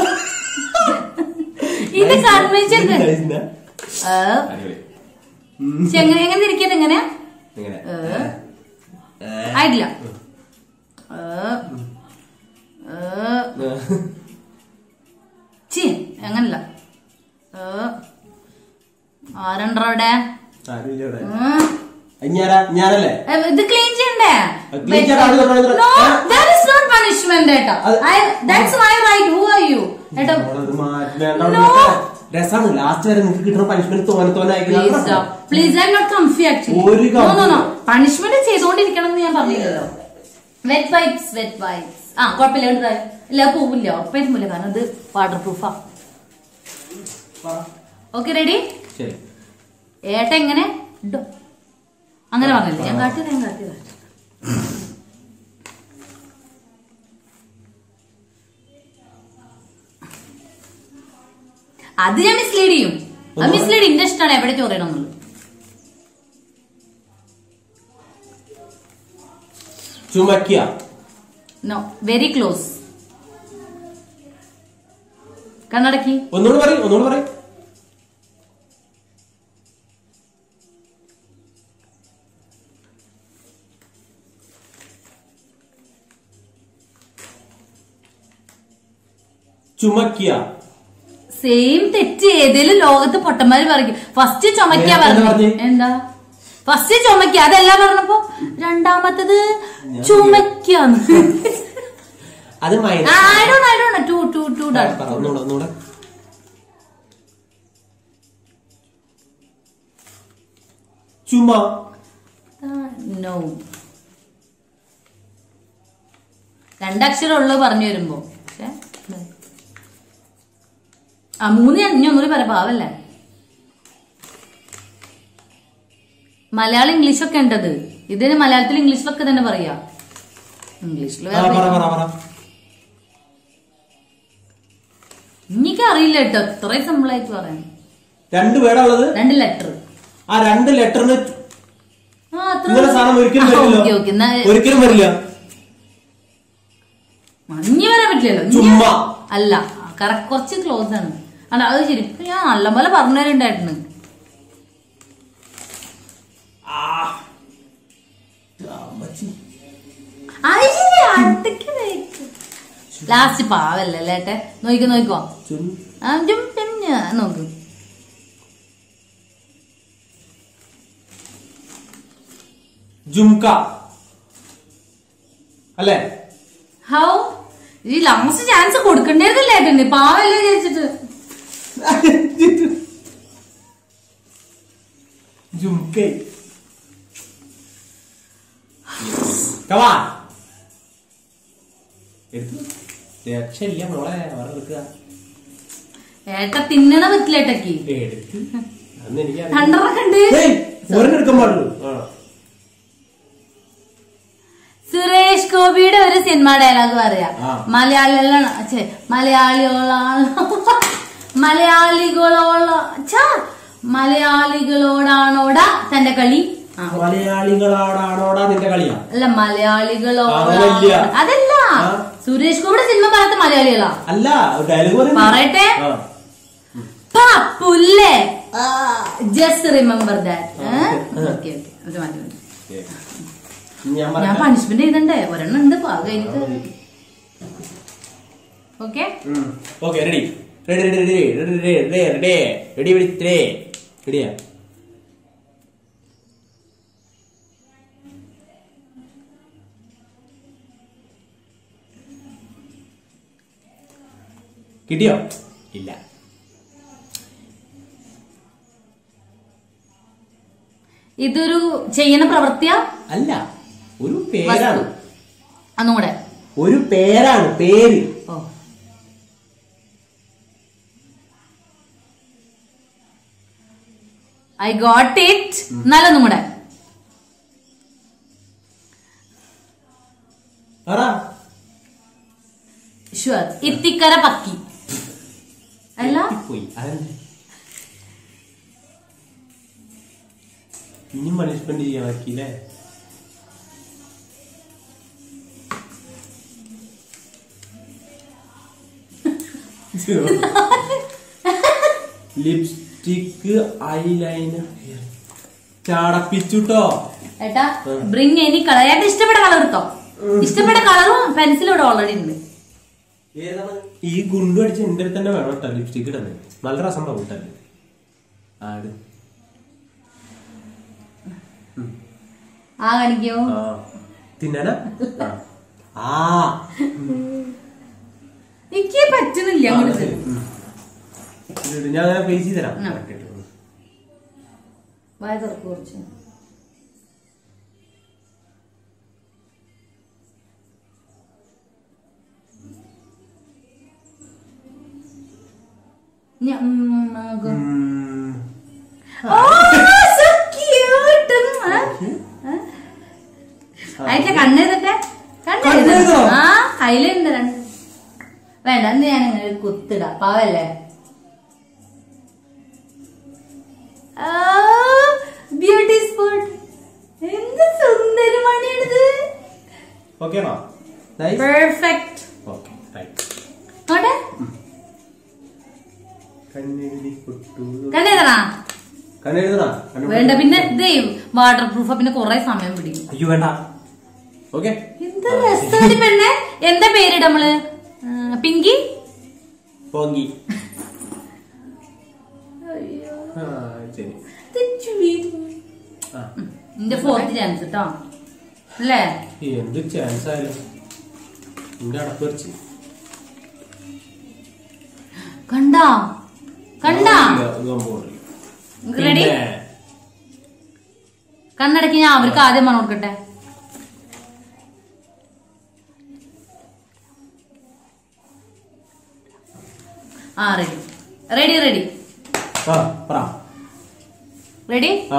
ഇത് കൺവെൻഷൻ Nice, ന? ആ, അടിപൊളി. പക്ഷെ എങ്ങനെ എങ്ങനെ ഇരിക്കുന്നത് എങ്ങനെ ഇങ്ങനെ. ഏ. ഏ. ആയിട്ടില്ല ഏ. ഏ. ചി അങ്ങനല്ല ഏ. ആരുണ്ടോ അവിടെ ആരുമില്ല ഇവിടെ. ഉം. അത് ഞാനാ ഞാനല്ലേ ഏ, ഇത് ക്ലീൻ ചെയ്യണ്ടേ അത് clean ചെയ്യാൻ ആള് തൊട്ട് തൊട്ട് No, ഏ? that is not punishment ഏട്ടാ അത് I- that's my right who are you ഏട്ടാ നമ്മളത് മാറ്റി- വേണ്ട, അവിടെ No. നിൽക്കട്ടെ. രസാണ് ലാസ്റ്റ് വരെ നിങ്ങൾക്ക് കിട്ടുന്ന പണിഷ്മെന്റ് തോനെ തോനെ പ്ലീസ് അയക്കുന്നത് please I not comfy actually ഒരു no no no comfy. Punishment ചെയ്തോണ്ടിരിക്കണം എന്ന് ഞാൻ പറഞ്ഞില്ലല്ലോ വെറ്റ് വൈപ്സ് വെറ്റ് വൈപ്സ് ആ കുഴപ്പമില്ല ഉണ്ട് ഇല്ല അത് പോവില്ല ഉറപ്പായിട്ടും പോവില്ല കാരണം ഇത് വാട്ടർ പ്രൂഫാ ഓക്കെ റെഡി ശരി ഏട്ട എങ്ങനെ ഇട്ടോ അങ്ങനെ പറഞ്ഞില്ലേ ഞാൻ കാട്ടിയത് ഞാൻ കാട്ടിയതാ അത് ഞാൻ മിസ്ലീഡ് ചെയ്യും അത് മിസ്ലീഡ് എന്റെ ഇഷ്ടമാണ് എവിടെ ചോറിയണം എന്നുള്ളത് ചുമക്കിയ നോ വെരി ക്ലോസ് കണ്ണടക്കി ഒന്നുകൂടെ പറയും ഒന്നുകൂടെ പറയും ചുമക്കിയ സെയിം തെറ്റ് ഏതേലും ലോകത്ത് പൊട്ടന്മാര് പറയും ഫസ്റ്റ് ചുമക്കാ നേരത്തെ എന്താ പറഞ്ഞു പറഞ്ഞേ? എന്താ ഫസ്റ്റ് ചുമക്ക അതെല്ലാം പറഞ്ഞപ്പോ രണ്ടാമത്തത് ഞാൻ ചുമക്കാന്ന് അത് minus I don't I don't to to to പറ ഒന്നുകൂടെ ഒന്നുകൂടെ ചുമ നോ രണ്ടക്ഷരം ഉള്ളത് പറഞ്ഞു വരുമ്പോ പക്ഷെ ആ മൂന്ന് ഞാൻ ഇനി ഒന്നുകൂടി പറയാം പാവല്ലേ മലയാളം ഇംഗ്ലീഷൊക്കെ ഉണ്ടത് ഇതിന് മലയാളത്തിൽ ഇംഗ്ലീഷിലൊക്കെ തന്നെ പറയാ ഇംഗ്ലീഷിൽ ആ, പറ പറ പറ എനിക്ക് അറിയില്ല കേട്ടോ ഇത്രയും സിമ്പിൾ ആയിട്ട് പറയാൻ രണ്ട് പേടാ ഉള്ളത് രണ്ട് ലെറ്റർ ആ രണ്ട് ലെറ്ററിന് ആ അത്ര ഇങ്ങനെ സാധനം ഒരിക്കലും ഓക്കെ വരില്ല ഓക്കെ എന്നാ ഒരിക്കലും വരില്ല മഞ്ഞ് വരാൻ പറ്റില്ലല്ലോ ഇഞ്ഞി- ചുമ്മാ. അല്ല കറക്റ്റ് കുറച്ച് ക്ലോസ് ആണ് അല്ല അത് ശരി ഇപ്പൊ ഞാൻ നല്ലപോലെ പറഞ്ഞു തരുന്നുണ്ടായിരുന്നു ആ. അമ്മച്ചി. ലാസ്റ്റ് പാവല്ലേ ലേട്ടെ നോക്കിക്കോ നോക്കിക്കോ ചും. ആ, ജും, ജും, ഞാ, നോക്ക് ജുംക അല്ലേ ഹൗ ഈ ലാസ്റ്റ് ചാൻസ് കൊടുക്കണ്ടേന്നല്ലേ ഏട്ടന് പാവല്ലേ വിചാരിച്ചിട്ട് ജുംകൈ കവാ എടുത്തു രക്ഷയില്ല മോളെ വേറെ എടുക്കുക ഏട്ട തിന്നണ പറ്റില്ല ഏട്ടക്ക് എടുത്ത് അന്ന് എനിക്ക് രണ്ടെണ്ണം കണ്ട് ഒരെണ്ണം എടുക്കാൻ പാടുള്ളൂ ആ. സുരേഷ് ഗോപിയുടെ ഒരു സിനിമ ഡയലോഗ് പറയാ ആ. മലയാളികളാണ് ഛെ, മലയാളികളാണ് മലയാളികളോള ഛ, മലയാളികളോടാണോടാ തന്റെ കളി ആ, മലയാളികളാടാണോടാ നിന്റെ കളിയാ അല്ല മലയാളികളോടാ അതല്ല. അതല്ല ആ. സുരേഷ് ഗോപിയുടെ സിനിമ പറയാത്ത മലയാളികളാ അല്ല ഡയലോഗ് പറയട്ടെ പാ, പുല്ലേ just remember that okay okay അത് മതി മതി ഞാൻ ഞാൻ പറയാം പണിഷ്മെന്റ് ചെയ്തണ്ടേ ഒരെണ്ണം ഉണ്ട് പാകം എനിക്ക് okay okay ready ready ready ready ready ready ready ready ready ready റെഡിയാ കിട്ടിയോ ഇല്ല ഇതൊരു ചെയ്യുന്ന പ്രവൃത്തിയാ അല്ല ഒരു പേരാണ് ഒന്നും കൂടെ ഒരു പേരാണ് പേര് ഓ ഐ ഗോട്ട് ഇറ്റ് എന്നാലൊന്നും കൂടെ പറ ഷുവർ ഇത്തിക്കര പക്കി അല്ല പോയി അതെന്താ ഇനി പണിഷ്മെന്റ് ചെയ്യാൻ പറ്റിയില്ലേ ലിപ്സ്റ്റിക്ക് ഐലൈനർ ചാടപ്പിച്ചുട്ടോ ഏട്ടാ ബ്രിങ് എനി കളർ ഏട്ടാ ഇഷ്ടപ്പെട്ട കളർ എടുത്തോ ഇഷ്ടപ്പെട്ട കളറും പെൻസിലും ഇവിടെ ഓൾറെഡി ഉണ്ട് ഏതാണ് ഈ ഗുണ്ടു അടിച്ച് എന്റെ അടുത്ത് തന്നെ വേണം കേട്ടോ ലിപ്സ്റ്റിക്ക് ഇടുന്നത് നല്ല രസം ഉണ്ടാവും ഇട്ടല്ലേ ആട് ആ കാണിക്കോ ആ തിന്നാനാ ആ. ആ എനിക്ക് പറ്റുന്നില്ല ആ, അങ്ങോട്ട് ശരി. ഉം. ഇത് ഇട്. ഞാൻ ഫേസ് ചെയ്ത് തരാം ആ. കറക്റ്റ് ആയിട്ട്. ഉം. വായ തുറക്ക് കുറച്ച് ഞ- ഉം, ആകോ. ഉം. Oh, so cute. ഉം, ആ, ആ. അതിന്റെ കണ്ണെഴുതട്ടെ കണ്ണെഴുത കണ്ണെഴുതണോ? ആ അതിലുണ്ട് രണ്ട് വേണ്ട അന്ന് ഞാൻ ഇങ്ങനെ ഒരു കുത്തിടാം പാവല്ലേ ബ്യൂട്ടി സ്പോട്ട് എന്ത് സുന്ദരമാണിത് ഓക്കേ ആണോ നൈസ് പെർഫെക്റ്റ് ഓക്കെ റൈറ്റ് നോട്ടെ കണ്ണെഴുതി പൊട്ടു കണ്ണെഴുതണാ കണ്ണെഴുതണ വേണ്ട പിന്നെ ഇതേ വാട്ടർ പ്രൂഫ് പിന്നെ കൊറേ സമയം പിടിക്കും അയ്യോ വേണ്ട ഓക്കെ എന്ത് രസമാണ് പെണ്ണെ എന്താ പേരിട നമ്മള് ആ, പിങ്കി പോങ്കി ആ ശരി ആ എന്റെ ഫോർത്ത് ചാൻസ് കേട്ടോ അല്ലേ എന്ത് ചാൻസ് ആയാലും എന്റെ അടപ്പ് വെച്ച് കണ്ടാ കണ്ടാ റെഡി കണ്ണടക്കി ഞാൻ അവർക്ക് ആദ്യം പറഞ്ഞു കൊടുക്കട്ടെ ആ റെഡി റെഡി റെഡി ആ പറ റെഡി ആ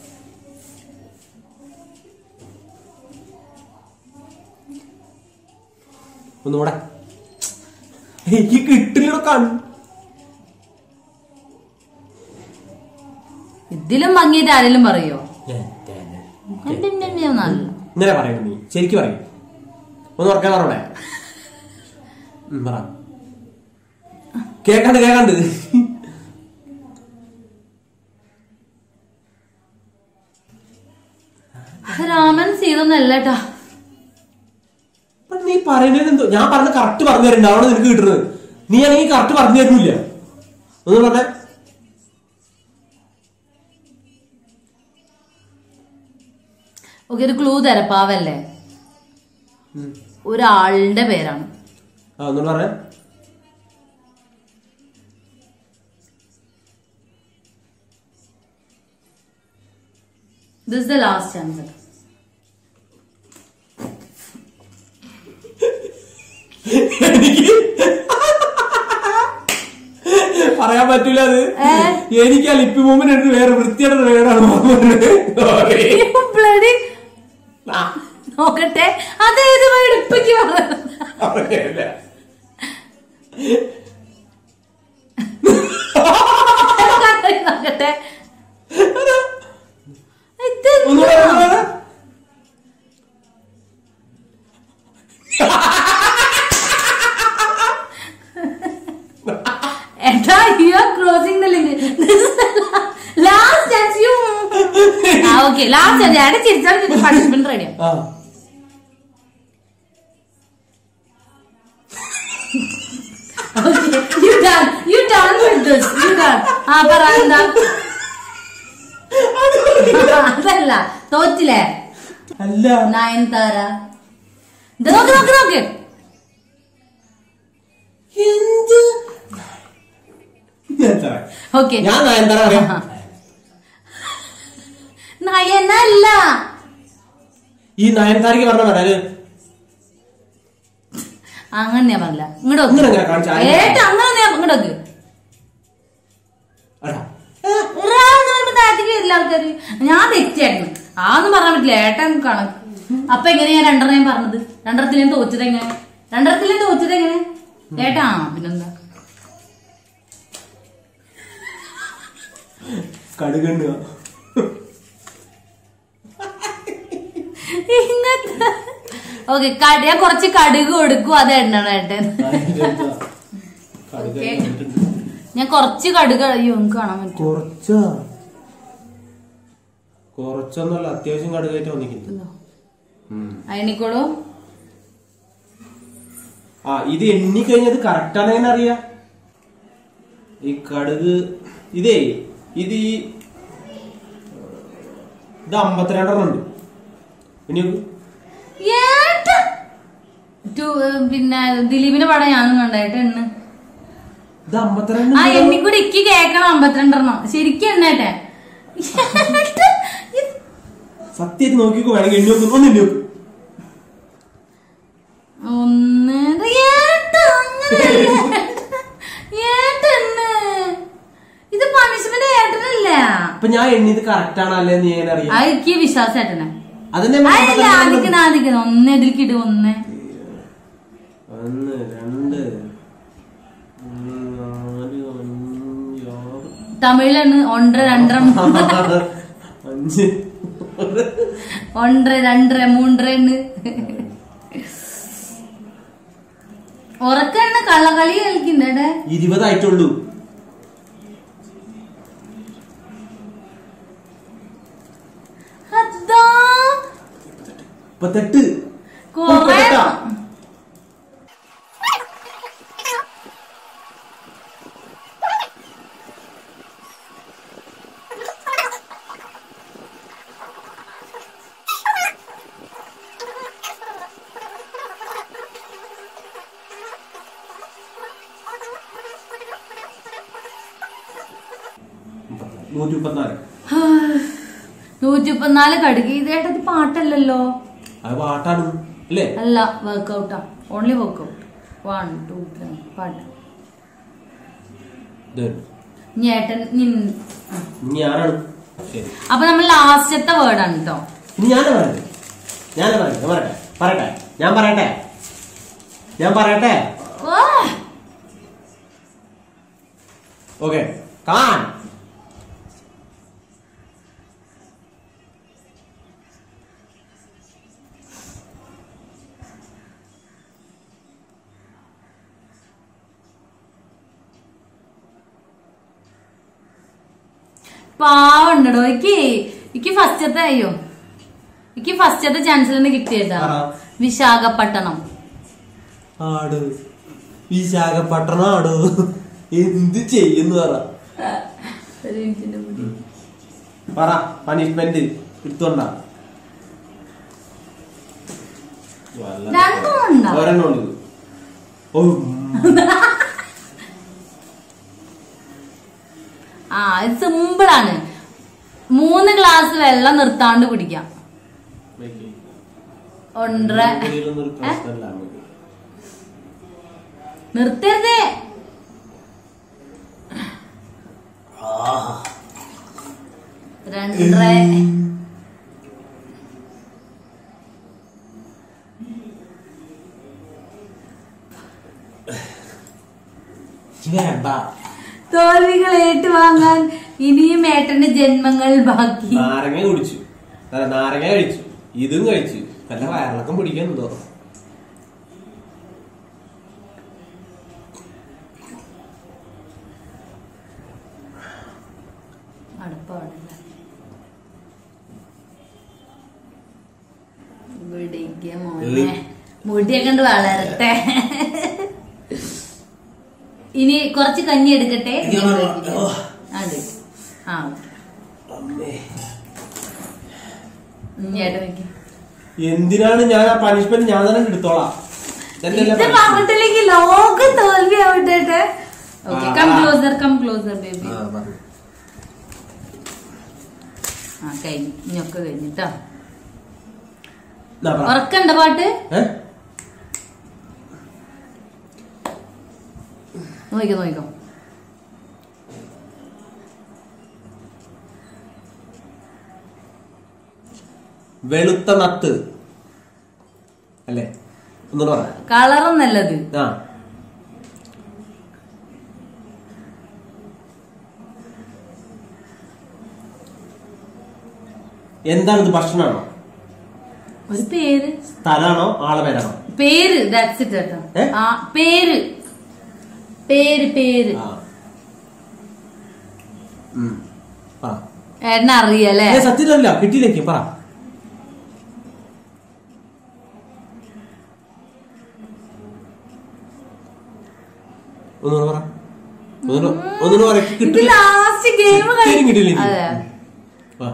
ഒന്നുകൂടെ എനിക്ക് കിട്ടില്ലടോ കണ്ണ് ഇതിലും ഭംഗിയിട്ട് ആരെങ്കിലും പറയോ കണ്ടിന്യൂ നല്ല ഇങ്ങനെ പറയൂ നീ ശരിക്കും പറയും ഒന്ന് ഉറക്കാൻ പറഞ്ഞേ ഉം, പറ കേക്കാണ്ട് കേക്കാണ്ട് രാമൻ സീതൊന്നല്ല കേട്ടാ അപ്പൊ നീ പറയുന്നതിന് എന്തോ ഞാൻ പറഞ്ഞ കറക്റ്റ് പറഞ്ഞു തരുന്നുണ്ട് അവിടെ നിനക്ക് കിട്ടുന്നത് നീ ആണെങ്കിൽ കറക്റ്റ് പറഞ്ഞു തരുന്നില്ല ഒന്ന് പറഞ്ഞേ ഓക്കെ ഒരു ക്ലൂ തരാം പാവല്ലേ ഉം. ഒരാളുടെ പേരാണ് ആ ഒന്നുകൂടെ പറഞ്ഞേ ദിസ് ദ ലാസ്റ്റ് ചാൻസ് എനിക്ക് പറയാൻ പറ്റൂല അത് ഏ? എനിക്ക് ആ ലിപ്പി മൂമെന്റ് എടുത്ത് വേറെ വൃത്തിയുടെ വേടാണ് Sorry. ബ്ലഡി ആ, നോക്കട്ടെ അതേത് എടുപ്പിക്ക് അറിയില്ല. നോക്കട്ടെ ഒന്നുകൂടെ, ഇതെന്താ? ഒന്നുകൂടെ. ഏട്ടാ you are crossing the link last chance you ആ ഓക്കെ ലാസ്റ്റ് ചാൻസ് ഏട്ടാ ചിരിച്ചാൽ പണിഷ്മെന്റ് റെഡിയാണ് ആ Okay, you done. You done with this. You done. ആ പറ എന്താ അതല്ല തോറ്റില്ലേ അല്ല നയൻതാര ഇത് നോക്ക് നോക്ക് നോക്ക് എന്ത് ഞാൻ തരാം. ഓക്കെ ഞാൻ നയൻതാര അറിയാം നയനല്ല ഈ നയൻതാരിക്ക് പറഞ്ഞ വരാല് അങ്ങനെ ഞാൻ പറഞ്ഞില്ല ഇങ്ങോട്ട് ഇങ്ങനെ ഇങ്ങനെ കാണിച്ച് ആരെയും ഏട്ടാ അങ്ങനെ ഇങ്ങോട്ട് നോക്ക് അടാ. ഒരാളെന്ന് പറയുമ്പോ താഴത്തേക്ക് വരില്ല ആൾക്കാര് ഞാൻ തെറ്റായിരുന്നു ആന്നും പറയാൻ പറ്റില്ല ഏട്ടൻ കണക്ക് അപ്പൊ എങ്ങനെയാ രണ്ടെണ്ണം ഞാൻ പറഞ്ഞത് രണ്ടെണ്ണത്തിൽ ഞാൻ തോറ്റത് എങ്ങനെ രണ്ടെണ്ണത്തിൽ ഞാൻ തോറ്റത് എങ്ങനെ ഏട്ടാ ആ പിന്നെന്താ കടുകണ്ണുക ഇങ്ങനത്തെ ഓക്കെ ഞാൻ കുറച്ച് കടുക് കൊടുക്കും അത് എണ്ണണം ഏട്ടൻ കടുക് ഓക്കേ. ഞാൻ കുറച്ച് കടുക് അയ്യോ എനിക്ക് കാണാൻ പറ്റും കുറച്ചാ കുറച്ചൊന്നല്ല അത്യാവശ്യം കടുകായിട്ട് വന്നിരിക്കുന്നു അയണിക്കോളൂ ആ ഇത് എണ്ണി കഴിഞ്ഞത് കറക്റ്റ് ആണ് എങ്ങനെ അറിയാ ഈ കടുക് ഇതേ ഇത് ഈ ഇത് അമ്പത്തിരണ്ടെണ്ണം ഉണ്ട് പിന്നെ നോക്ക്. ഏട്ടാ ടു- പിന്നെ ദിലീപിന്റെ പടം ഞാനും കണ്ടേട്ടെ എണ്ണ ഇത് അമ്പത്തിരണ്ട് ആ എണ്ണിക്കൂടി ഇക്ക് കേക്കണം അമ്പത്തിരണ്ടെണ്ണം ശരിക്കും എണ്ണേട്ടെ ഏട്ടാ, ഇത് സത്യമായിട്ട് നോക്കിക്കോ വേണമെങ്കിൽ എണ്ണി നോക്കുന്നു ഒന്ന് എണ്ണി നോക്ക് ഒന്ന് ഇത് ഏട്ടാ, അങ്ങനെയല്ല. ഏട്ടാ എണ്ണ്. ഇത് പണിഷ്മെന്റ് ഏട്ടനല്ല അപ്പൊ ഞാൻ എണ്ണിയത് കറക്റ്റ് ആണോ അല്ലേ എന്ന് ഞാൻ അറിയാം ആ എനിക്ക് വിശ്വാസം ഏട്ടനെ അതിന്റെ അല്ല ആദിക്കണം ആദിക്കണം ഒന്ന് ഇതിലേക്ക് ഇടും ഒന്ന് ഒന്ന് രണ്ട് മൂന്ന്, നാല് അഞ്ച് ആറ് തമിഴിലാണ് ഒന്നര രണ്ടര മൂന്ന് അഞ്ച് ഒന്നര രണ്ടര മൂന്നര ഉണ്ട് ഉറക്കെണ്ണ കള്ളകളി കളിക്കണ്ടേ ഇരുപതായിട്ടുള്ളൂ അതാ മുപ്പത്തെട്ട് കൊറേ മുപ്പത്തെട്ടാ? നൂറ്റി മുപ്പത്തിനാല് നൂറ്റി മുപ്പത്തിനാല് കടുകി ഇതേട്ടത് പാട്ടല്ലല്ലോ അത് പാട്ടാണ് അല്ലേ അല്ല വർക്കൗട്ടാ only workout one two three പാട്ട് ഇത് ഇനി ഏട്ടൻ നിൻ- ഇനി ഞാനാണ് ശരി അപ്പൊ നമ്മൾ ലാസ്റ്റത്തെ വേർഡാണ് കേട്ടോ ഇനി ഞാനാ പറയട്ടെ ഞാനാ പറയട്ടെ ഞാൻ പറയട്ടെ പറയട്ടെ ഞാൻ പറയട്ടെ ഞാൻ പറയട്ടെ ഓ ഓക്കെ കാൻ പാവണ്ടോ എനിക്ക് എനിക്ക് ഫസ്റ്റത്തെ അയ്യോ എനിക്ക് ഫസ്റ്റത്തെ ചാൻസിൽ നിന്ന് കിട്ടിയതാ ആണോ? വിശാഖപട്ടണം ആട് വിശാഖപട്ടണം ആട് എന്ത് ചെയ്യുന്നു പറ ഒരു മിനിറ്റിന്റെ മുടി. പറ പണിഷ്മെന്റ് എടുത്തോണ്ട രണ്ടെണ്ണം ഉണ്ടോ? ഒരെണ്ണം ഉണ്ട് ഓ ആ ഇത് സിമ്പിൾ ആണ് മൂന്ന് ഗ്ലാസ് വെള്ളം നിർത്താണ്ട് കുടിക്കാം ഒന്നര ഇതിലൊന്നും ഒരു പ്രശ്നമില്ല നമുക്ക്. നിർത്തരുതേ രണ്ടര വേണ്ട തോൽവികൾ ഏറ്റുവാങ്ങാൻ ഇനിയും ഏട്ടന്റെ ജന്മങ്ങൾ ബാക്കി നാരങ്ങ കുടിച്ചു അല്ല നാരങ്ങ കഴിച്ചു ഇതും കഴിച്ചു നല്ല വയറിളക്കം പിടിക്കുന്നുണ്ടോ അടുപ്പാടില്ല ഇവിടേക്ക് മോനെ മുടിയൊക്കെ കണ്ട് വളരട്ടെ ഇനി കുറച്ച് കഞ്ഞി എടുക്കട്ടെ അതെ ആ ഇനി ഏട്ടൻ വെക്ക്. എന്തിനാണ് ഞാൻ ആ പണിഷ്മെന്റ് ഞാൻ തന്നെ എടുത്തോളാം ഇതന്നെയല്ലേ ഇത് punishment. പറഞ്ഞിട്ടില്ലെങ്കിൽ ലോക തോൽവി ആവട്ടെ ഓക്കെ കം ആ. ക്ലോസർ കം ക്ലോസർ ബേബി ആ, പറഞ്ഞു. ആ കഴിഞ്ഞു ഇനിയൊക്കെ കഴിഞ്ഞിട്ടോ ദാ പറ. ഉറക്കണ്ട പാട്ട് ഏ? നോക്കിക്കോ നോക്കിക്കോ വെളുത്ത നത്ത് അല്ലേ ഒന്നുകൂടെ പറ കളറും നല്ലത് ആ എന്താണ് ഇത് ഭക്ഷണമാണോ ഒരു പേര് സ്ഥലമാണോ ആളെ പേരാണോ പേര് ദാറ്റ്സ് ഇറ്റ് കേട്ടോ ഏ? ആ പേര് പേര് പേര് ആ ഉം. പറ ഏട്ടനെ അറിയല്ലേ ഏ, സത്യത്തിലല്ല കിട്ടിയിലേക്ക് പറ ഒന്നുകൂടെ പറ ഒന്നുകൂടെ ഒന്നുകൂടെ പറ ഇത് കിട്ടില്ല ലാസ്റ്റ് ഗെയിം സത്യം കിട്ടിയില്ല എനിക്ക്. അതെ വാ.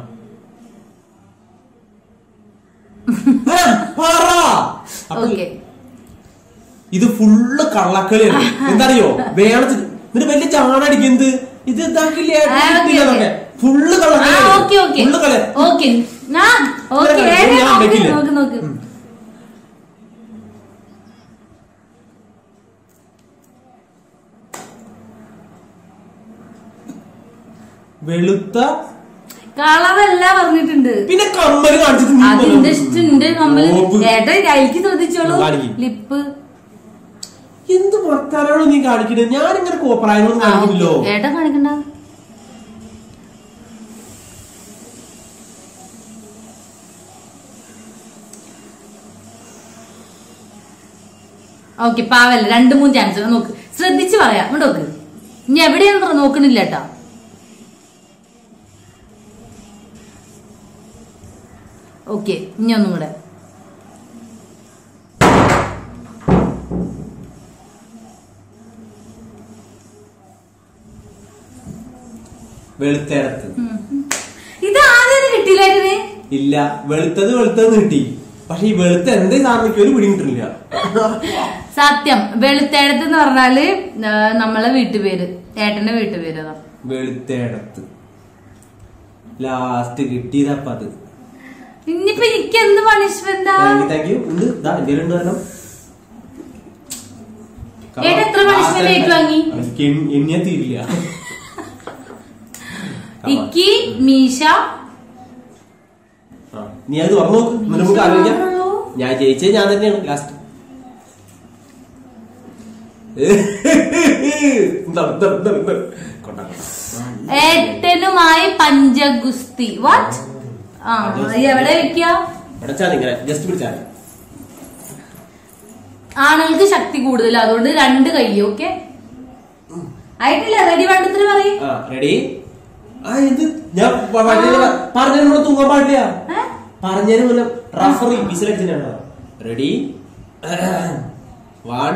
ആ, പറ. അപ്പൊ ഓക്കെ ഇത് ഫുള്ള് കള്ളക്കളിയാണ് എന്തറിയോ വേണത്തിൽ എന്നിട്ട് വലിയ ചാണടിക്കുന്നത് ഇത് ഇതാക്കില്ലേ ആ, ഓക്കേ, ഓക്കേ. ഫുള്ള് ആ കള്ളക്കളിയാണ് ഓക്കെ ഓക്കെ ഫുള്ള് കളി ഓക്കെ ആ ഓക്കെ ഇല്ല, ഏട്ടൻ ഞാൻ നോക്ക് വെക്കില്ല. നോക്ക് നോക്ക് വെളുത്ത കളറല്ല പറഞ്ഞിട്ടുണ്ട് പിന്നെ കമ്മല് കാണിച്ചിട്ട് നീ അതിന്റെ കൊണ്ടുവന്നു. ഇഷ്ടണ്ട് കമ്മല് ഓപ്പ്. ഏട്ടൻ കൈക്ക് ശ്രദ്ധിച്ചോളൂ കാണിക്ക്. ലിപ്പ് എന്ത് വർത്താനാണോ നീ കാണിക്കുന്നത് ഞാൻ ഇങ്ങനെ കോപ്രായങ്ങളൊന്നും ആ, ഓക്കേ. കാണിക്കുന്നില്ലോ ഏട്ടൻ കാണിക്കണ്ട ഓക്കെ പാവല്ല രണ്ട് മൂന്ന് ചാൻസ് നോക്ക് ശ്രദ്ധിച്ച് പറയാം ഇങ്ങോട്ട് നോക്ക് ഇനി എവിടെയാണെന്ന് നോക്കണില്ല കേട്ടാ ഓക്കെ ഇനി ഒന്നും കൂടെ വെളുത്തേടത്ത് ഇത് ആദ്യം കിട്ടിയില്ല ഏട്ടന് ഇല്ല വെളുത്തത് വെളുത്തത് കിട്ടി പക്ഷെ ഈ വെളുത്ത എന്തേ സാധനം ഒരു പിടി കിട്ടുന്നില്ല സത്യം വെളുത്തേടത്ത് എന്ന് പറഞ്ഞാല് ആ, നമ്മളെ വീട്ടുപേര് ഏട്ടന്റെ വീട്ടുപേര് അതാ വെളുത്തേടത്ത് ലാസ്റ്റ് കിട്ടിയതപ്പ അത് ഇനിയിപ്പൊ എനിക്ക് എന്ത് പണിഷ്മെന്റാ താങ്ക് യു ഉണ്ട് ഇതാ എന്തെങ്കിലും ഉണ്ട് വരണം ഏട്ടാ, എത്ര punishment ഏറ്റുവാങ്ങി? എനിക്ക് എണ്ണ- എണ്ണിയാ തീരില്ല ഇക്കി മീശ ആ, നീ അത് പറഞ്ഞു നോക്ക് എന്നിട്ട് നമുക്ക് ആലോചിക്കാം ആണല്ലോ. ഞാൻ ജയിച്ചത് ഞാൻ തന്നെയാണ് ലാസ്റ്റ് ഏട്ടനുമായി പഞ്ചഗുസ്തി വാട്ട് ആ ഇത് എവിടെ വെക്കുക ഇങ്ങനെ ജസ്റ്റ് പിടിച്ചാൽ ആണുങ്ങൾക്ക് ശക്തി കൂടുതൽ അതുകൊണ്ട് രണ്ട് കൈ ഓക്കെ ആയിട്ടില്ല റെഡി വേണ്ടത്തിന് പറയും ആ റെഡി ആ ഇത് ഞാൻ പറഞ്ഞതിന് മുന്നേ തൂങ്ങാൻ പാടില്ല പറഞ്ഞതിന് മുന്നേ റഫറി വിസിലടിച്ചിട്ടാണ് റെഡി വൺ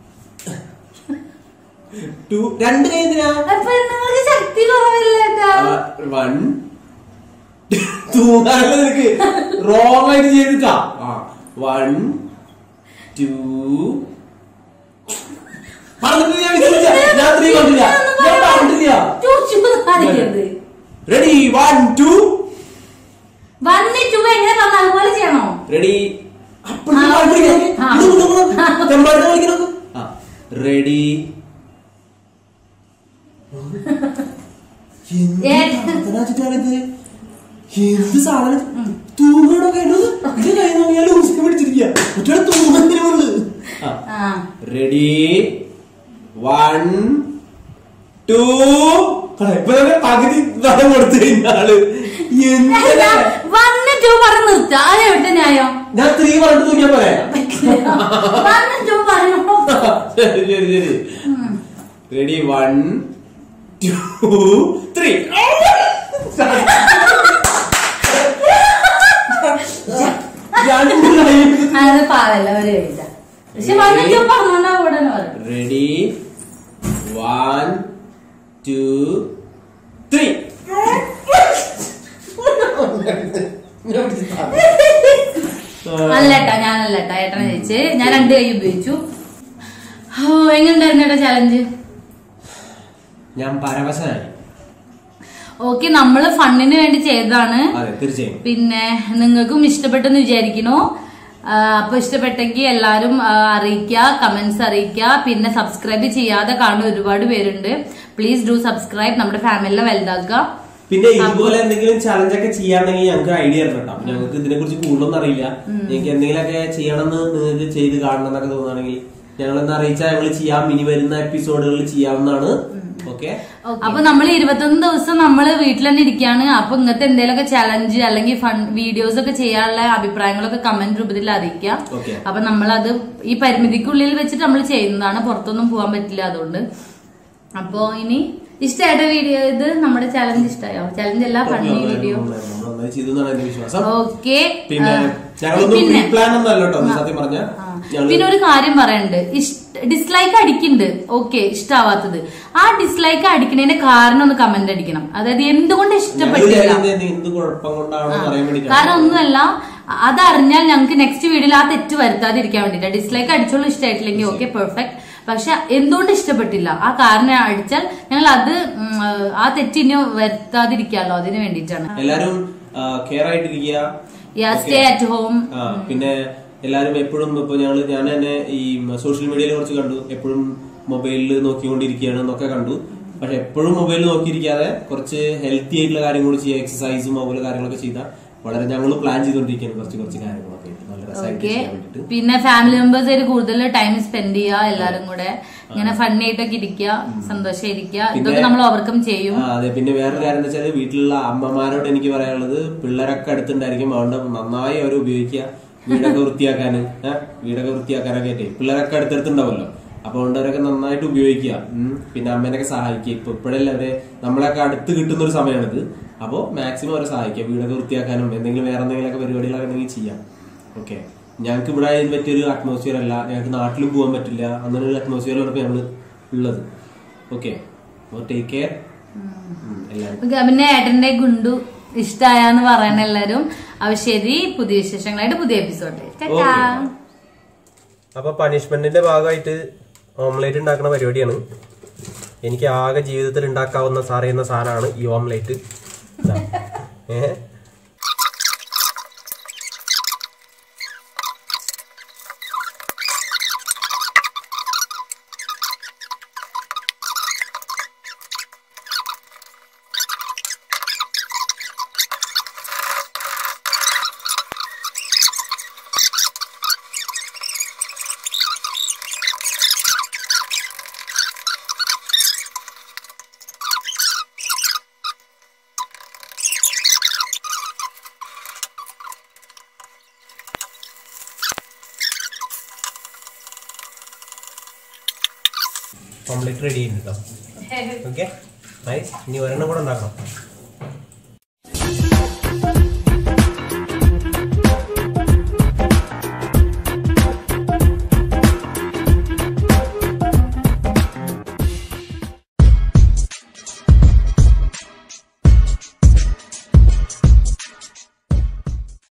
ടു രണ്ട് കൈ എന്തിനാ അപ്പൊ നിങ്ങൾക്ക് ശക്തി കുറവില്ലേട്ടാ വൺ തൂങ്ങാനല്ല നിനക്ക് റോങ് ആയിട്ട് ചെയ്തിട്ടാ വൺ ടു പറഞ്ഞിട്ട് ഞാൻ വിചാരിച്ച ഞാൻ ത്രീ കണ്ടില്ല ഞാൻ പറഞ്ഞിട്ടില്ല കാണിക്കരുത് റെഡി വൺ ടു വന്ന് ടു എങ്ങനെ പറഞ്ഞു അതുപോലെ ചെയ്യണോ റെഡി ആ. ആ. റെഡി എന്ത് സാധനം തൂങ്ങണൊക്കെ ഇത് കൈ നോക്കിയാൽ ഊസിനെ പിടിച്ചിരിക്കുക കുട്ടികളെ തൂങ്ങുന്നതിനുള്ളു ആ റെഡി വൺ ടു ഇപ്പൊ തന്നെ പകുതി വടം കൊടുത്തു കഴിഞ്ഞാള് എന്ത് വന്ന് ടു പറഞ്ഞ് നിർത്ത അത് എവിടെ ന്യായം ഞാൻ ത്രീ പറഞ്ഞിട്ട് തൂങ്ങിയാ പറയാം വന്ന് ടു പറയണോ ശരി ശരി ശരി റെഡി വൺ ടു ത്രീ അത് പാവല്ല ഒരു കഴിച്ച പക്ഷെ വന്ന് ടു പറഞ്ഞോണ്ടാ ഇവിടെ പറയും റെഡി വൺ ടു ത്രീ അല്ലട്ടാ ഞാനല്ലട്ടാ ഏട്ടനെ ജയിച്ച് ഞാൻ രണ്ട് കൈ ഉപയോഗിച്ചു ഓ എങ്ങനെയുണ്ടായിരുന്നു ഏട്ടാ ചലഞ്ച് ഞാൻ പരവശനായി ഓക്കെ നമ്മള് ഫണ്ടിന് വേണ്ടി ചെയ്തതാണ് അതെ തീർച്ചയായും പിന്നെ നിങ്ങൾക്കും ഇഷ്ടപ്പെട്ടെന്ന് വിചാരിക്കണു ആ, അപ്പൊ ഇഷ്ടപ്പെട്ടെങ്കിൽ എല്ലാരും ആ, അറിയിക്കുക കമന്റ്സ് അറിയിക്കുക പിന്നെ സബ്സ്ക്രൈബ് ചെയ്യാതെ കാണുന്ന ഒരുപാട് പേരുണ്ട് പ്ലീസ് ഡു സബ്സ്ക്രൈബ് നമ്മുടെ ഫാമിലിനെ വലുതാക്കുക പിന്നെ ഇതുപോലെ എന്തെങ്കിലും ചലഞ്ച് ഒക്കെ ചെയ്യാണെങ്കിൽ ഞങ്ങൾക്ക് ഐഡിയ തരണം കേട്ടോ ഞങ്ങൾക്ക് ഇതിനെ കുറിച്ച് കൂടുതലൊന്നും അറിയില്ല ഞങ്ങൾക്ക് എന്തെങ്കിലുമൊക്കെ ചെയ്യണമെന്ന് നിങ്ങൾക്ക് ചെയ്ത് കാണണം എന്നൊക്കെ തോന്നുകയാണെങ്കിൽ ഞങ്ങളെന്ന് അറിയിച്ചാൽ ഞങ്ങൾ ചെയ്യാം ഇനി വരുന്ന എപ്പിസോഡുകളിൽ ചെയ്യാവുന്നതാണ് ഓക്കെ അപ്പൊ നമ്മൾ ഇരുപത്തൊന്ന് ദിവസം നമ്മൾ വീട്ടിൽ തന്നെ ഇരിക്കുകയാണ് അപ്പൊ ഇങ്ങനത്തെ എന്തെങ്കിലുമൊക്കെ ചലഞ്ച് അല്ലെങ്കിൽ ഫൺ വീഡിയോസ് ഒക്കെ ചെയ്യാനുള്ള അഭിപ്രായങ്ങളൊക്കെ കമന്റ് രൂപത്തിൽ അറിയിക്കുക ഓക്കെ അപ്പൊ നമ്മളത് ഈ പരിമിതിക്കുള്ളിൽ വെച്ചിട്ട് നമ്മൾ ചെയ്യുന്നതാണ് പുറത്തൊന്നും പോകാൻ പറ്റില്ല അതുകൊണ്ട് അപ്പോ ഇനി ഇഷ്ടമായിട്ട് വീഡിയോ ഇത് നമ്മുടെ ചലഞ്ച് ഇഷ്ടമായോ ചലഞ്ച് അല്ല ഫണ്ണി വീഡിയോ നമ്മൾ നന്നായി ചെയ്തു എന്നാണ് എന്റെ വിശ്വാസം ഓക്കെ പിന്നെ ഞങ്ങളൊന്നും പ്രീ പ്ലാൻ ഒന്നും അല്ല കേട്ടോ സത്യം പറഞ്ഞ ഞങ്ങൾ പിന്നെ ഒരു കാര്യം പറയാനുണ്ട് ഡിസ്ലൈക്ക് അടിക്കുന്നുണ്ട് ഓക്കെ ഇഷ്ടാവാത്തത് ആ ഡിസ്ലൈക്ക് അടിക്കുന്നതിന്റെ കാരണം ഒന്ന് കമന്റ് അടിക്കണം അതായത് എന്തുകൊണ്ട് ഇഷ്ടപ്പെട്ടില്ല എന്ത് കുഴപ്പം കൊണ്ടാണോ എന്ന് അറിയാൻ വേണ്ടിട്ടാണ് കാരണം ഒന്നുമല്ല അതറിഞ്ഞാൽ ഞങ്ങൾക്ക് നെക്സ്റ്റ് വീഡിയോയിൽ ആ തെറ്റ് വരുത്താതിരിക്കാൻ വേണ്ടിട്ട് ഡിസ്ലൈക്ക് അടിച്ചോളൂ ഇഷ്ടമായിട്ടില്ലെങ്കിൽ ഓക്കെ പെർഫെക്റ്റ് പക്ഷെ എന്തുകൊണ്ട് ഇഷ്ടപ്പെട്ടില്ല ആ കാരണം അടിച്ചാൽ ഞങ്ങൾ അത് ഉം, ആ തെറ്റ് ഇനി വരുത്താതിരിക്കാമല്ലോ അതിന് വേണ്ടിയിട്ടാണ് എല്ലാരും കെയർ ആയിട്ടിരിക്കുക സ്റ്റേ അറ്റ് ഹോം ആ, പിന്നെ എല്ലാരും എപ്പോഴും ഇപ്പൊ ഞങ്ങള് ഞാൻ തന്നെ ഈ സോഷ്യൽ മീഡിയയിൽ കുറച്ച് കണ്ടു എപ്പോഴും മൊബൈലിൽ നോക്കിക്കൊണ്ടിരിക്കുകയാണ് എന്നൊക്കെ കണ്ടു പക്ഷെ എപ്പോഴും മൊബൈലിൽ നോക്കിയിരിക്കാതെ കുറച്ച് ഹെൽത്തി ആയിട്ടുള്ള കാര്യങ്ങൾ കൂടി ചെയ്യുക എക്സസൈസും അതുപോലെ കാര്യങ്ങളൊക്കെ ചെയ്താൽ വളരെ ഞങ്ങൾ പ്ലാൻ ചെയ്തുകൊണ്ടിരിക്കുകയാണ് കുറച്ച് കുറച്ച് കാര്യങ്ങളൊക്കെ നല്ല രസമായിട്ട് ഓക്കെ ചെയ്യാൻ വേണ്ടിട്ട് പിന്നെ ഫാമിലി മെമ്പേഴ്സ് ആയിട്ട് കൂടുതൽ ടൈം സ്പെൻഡ് ചെയ്യുക എല്ലാരും കൂടെ ഇങ്ങനെ ഫണ്ണി ആയിട്ടൊക്കെ ഇരിക്കുക സന്തോഷമായിരിക്കുക ഇതൊക്കെ നമ്മൾ ഓവർകം ചെയ്യും ആ അതെ പിന്നെ വേറൊരു കാര്യം എന്താ വെച്ചാൽ വീട്ടിലുള്ള അമ്മമാരോട് എനിക്ക് പറയാനുള്ളത് പിള്ളേരൊക്കെ അടുത്തുണ്ടായിരിക്കും അതുകൊണ്ട് നന്നായി അവർ ഉപയോഗിക്കുക വീടൊക്കെ വൃത്തിയാക്കാന് ഏഹ് വീടൊക്കെ വൃത്തിയാക്കാനൊക്കെ ആയിട്ട് പിള്ളേരൊക്കെ അടുത്തടുത്തുണ്ടാവുമല്ലോ അപ്പൊ അതുകൊണ്ട് അവരൊക്കെ നന്നായിട്ട് ഉപയോഗിക്കുക ഉം. പിന്നെ അമ്മേനൊക്കെ സഹായിക്കുക ഇപ്പൊ ഇപ്പോഴല്ലേ അവരെ നമ്മളൊക്കെ അടുത്ത് കിട്ടുന്ന ഒരു സമയമാണിത് അപ്പോൾ മാക്സിമം അവരെ സഹായിക്കുക വീടൊക്കെ വൃത്തിയാക്കാനും എന്തെങ്കിലും വേറെ എന്തെങ്കിലുമൊക്കെ പരിപാടികളൊക്കെ ഉണ്ടെങ്കിൽ ചെയ്യാം ഓക്കെ ഞങ്ങൾക്ക് ഇവിടെ ഇതിന് പറ്റിയൊരു അറ്റ്മോസ്ഫിയർ അല്ല ഞങ്ങൾക്ക് നാട്ടിലും പോകാൻ പറ്റില്ല അങ്ങനെ ഒരു അറ്റ്മോസ്ഫിയറിലാണ് ഇപ്പൊ ഞങ്ങൾ ഉള്ളത് ഓക്കെ അപ്പോൾ ടേക്ക് കെയർ എല്ലാവരും ഓക്കെ, പിന്നെ ഏട്ടന്റെ ഗുണ്ടു ഇഷ്ടായെന്ന് പറയണ എല്ലാരും അപ്പൊ ശരി പുതിയ വിശേഷങ്ങളായിട്ട് പുതിയ എപ്പിസോഡ് അപ്പൊ പണിഷ്മെന്റിന്റെ ഭാഗമായിട്ട് ഓംലേറ്റ് ഉണ്ടാക്കുന്ന പരിപാടിയാണ് എനിക്ക് ആകെ ജീവിതത്തിൽ ഉണ്ടാക്കാവുന്ന സാറിയുന്ന സാധനമാണ് ഈ ഓംലേറ്റ് ഇതാ. ഏഹ് ഓംലേറ്റ് റെഡി ചെയ്യുന്നുണ്ടോ ഓക്കെ നൈസ് ഇനി ഒരെണ്ണം കൂടെ ഉണ്ടാക്കണം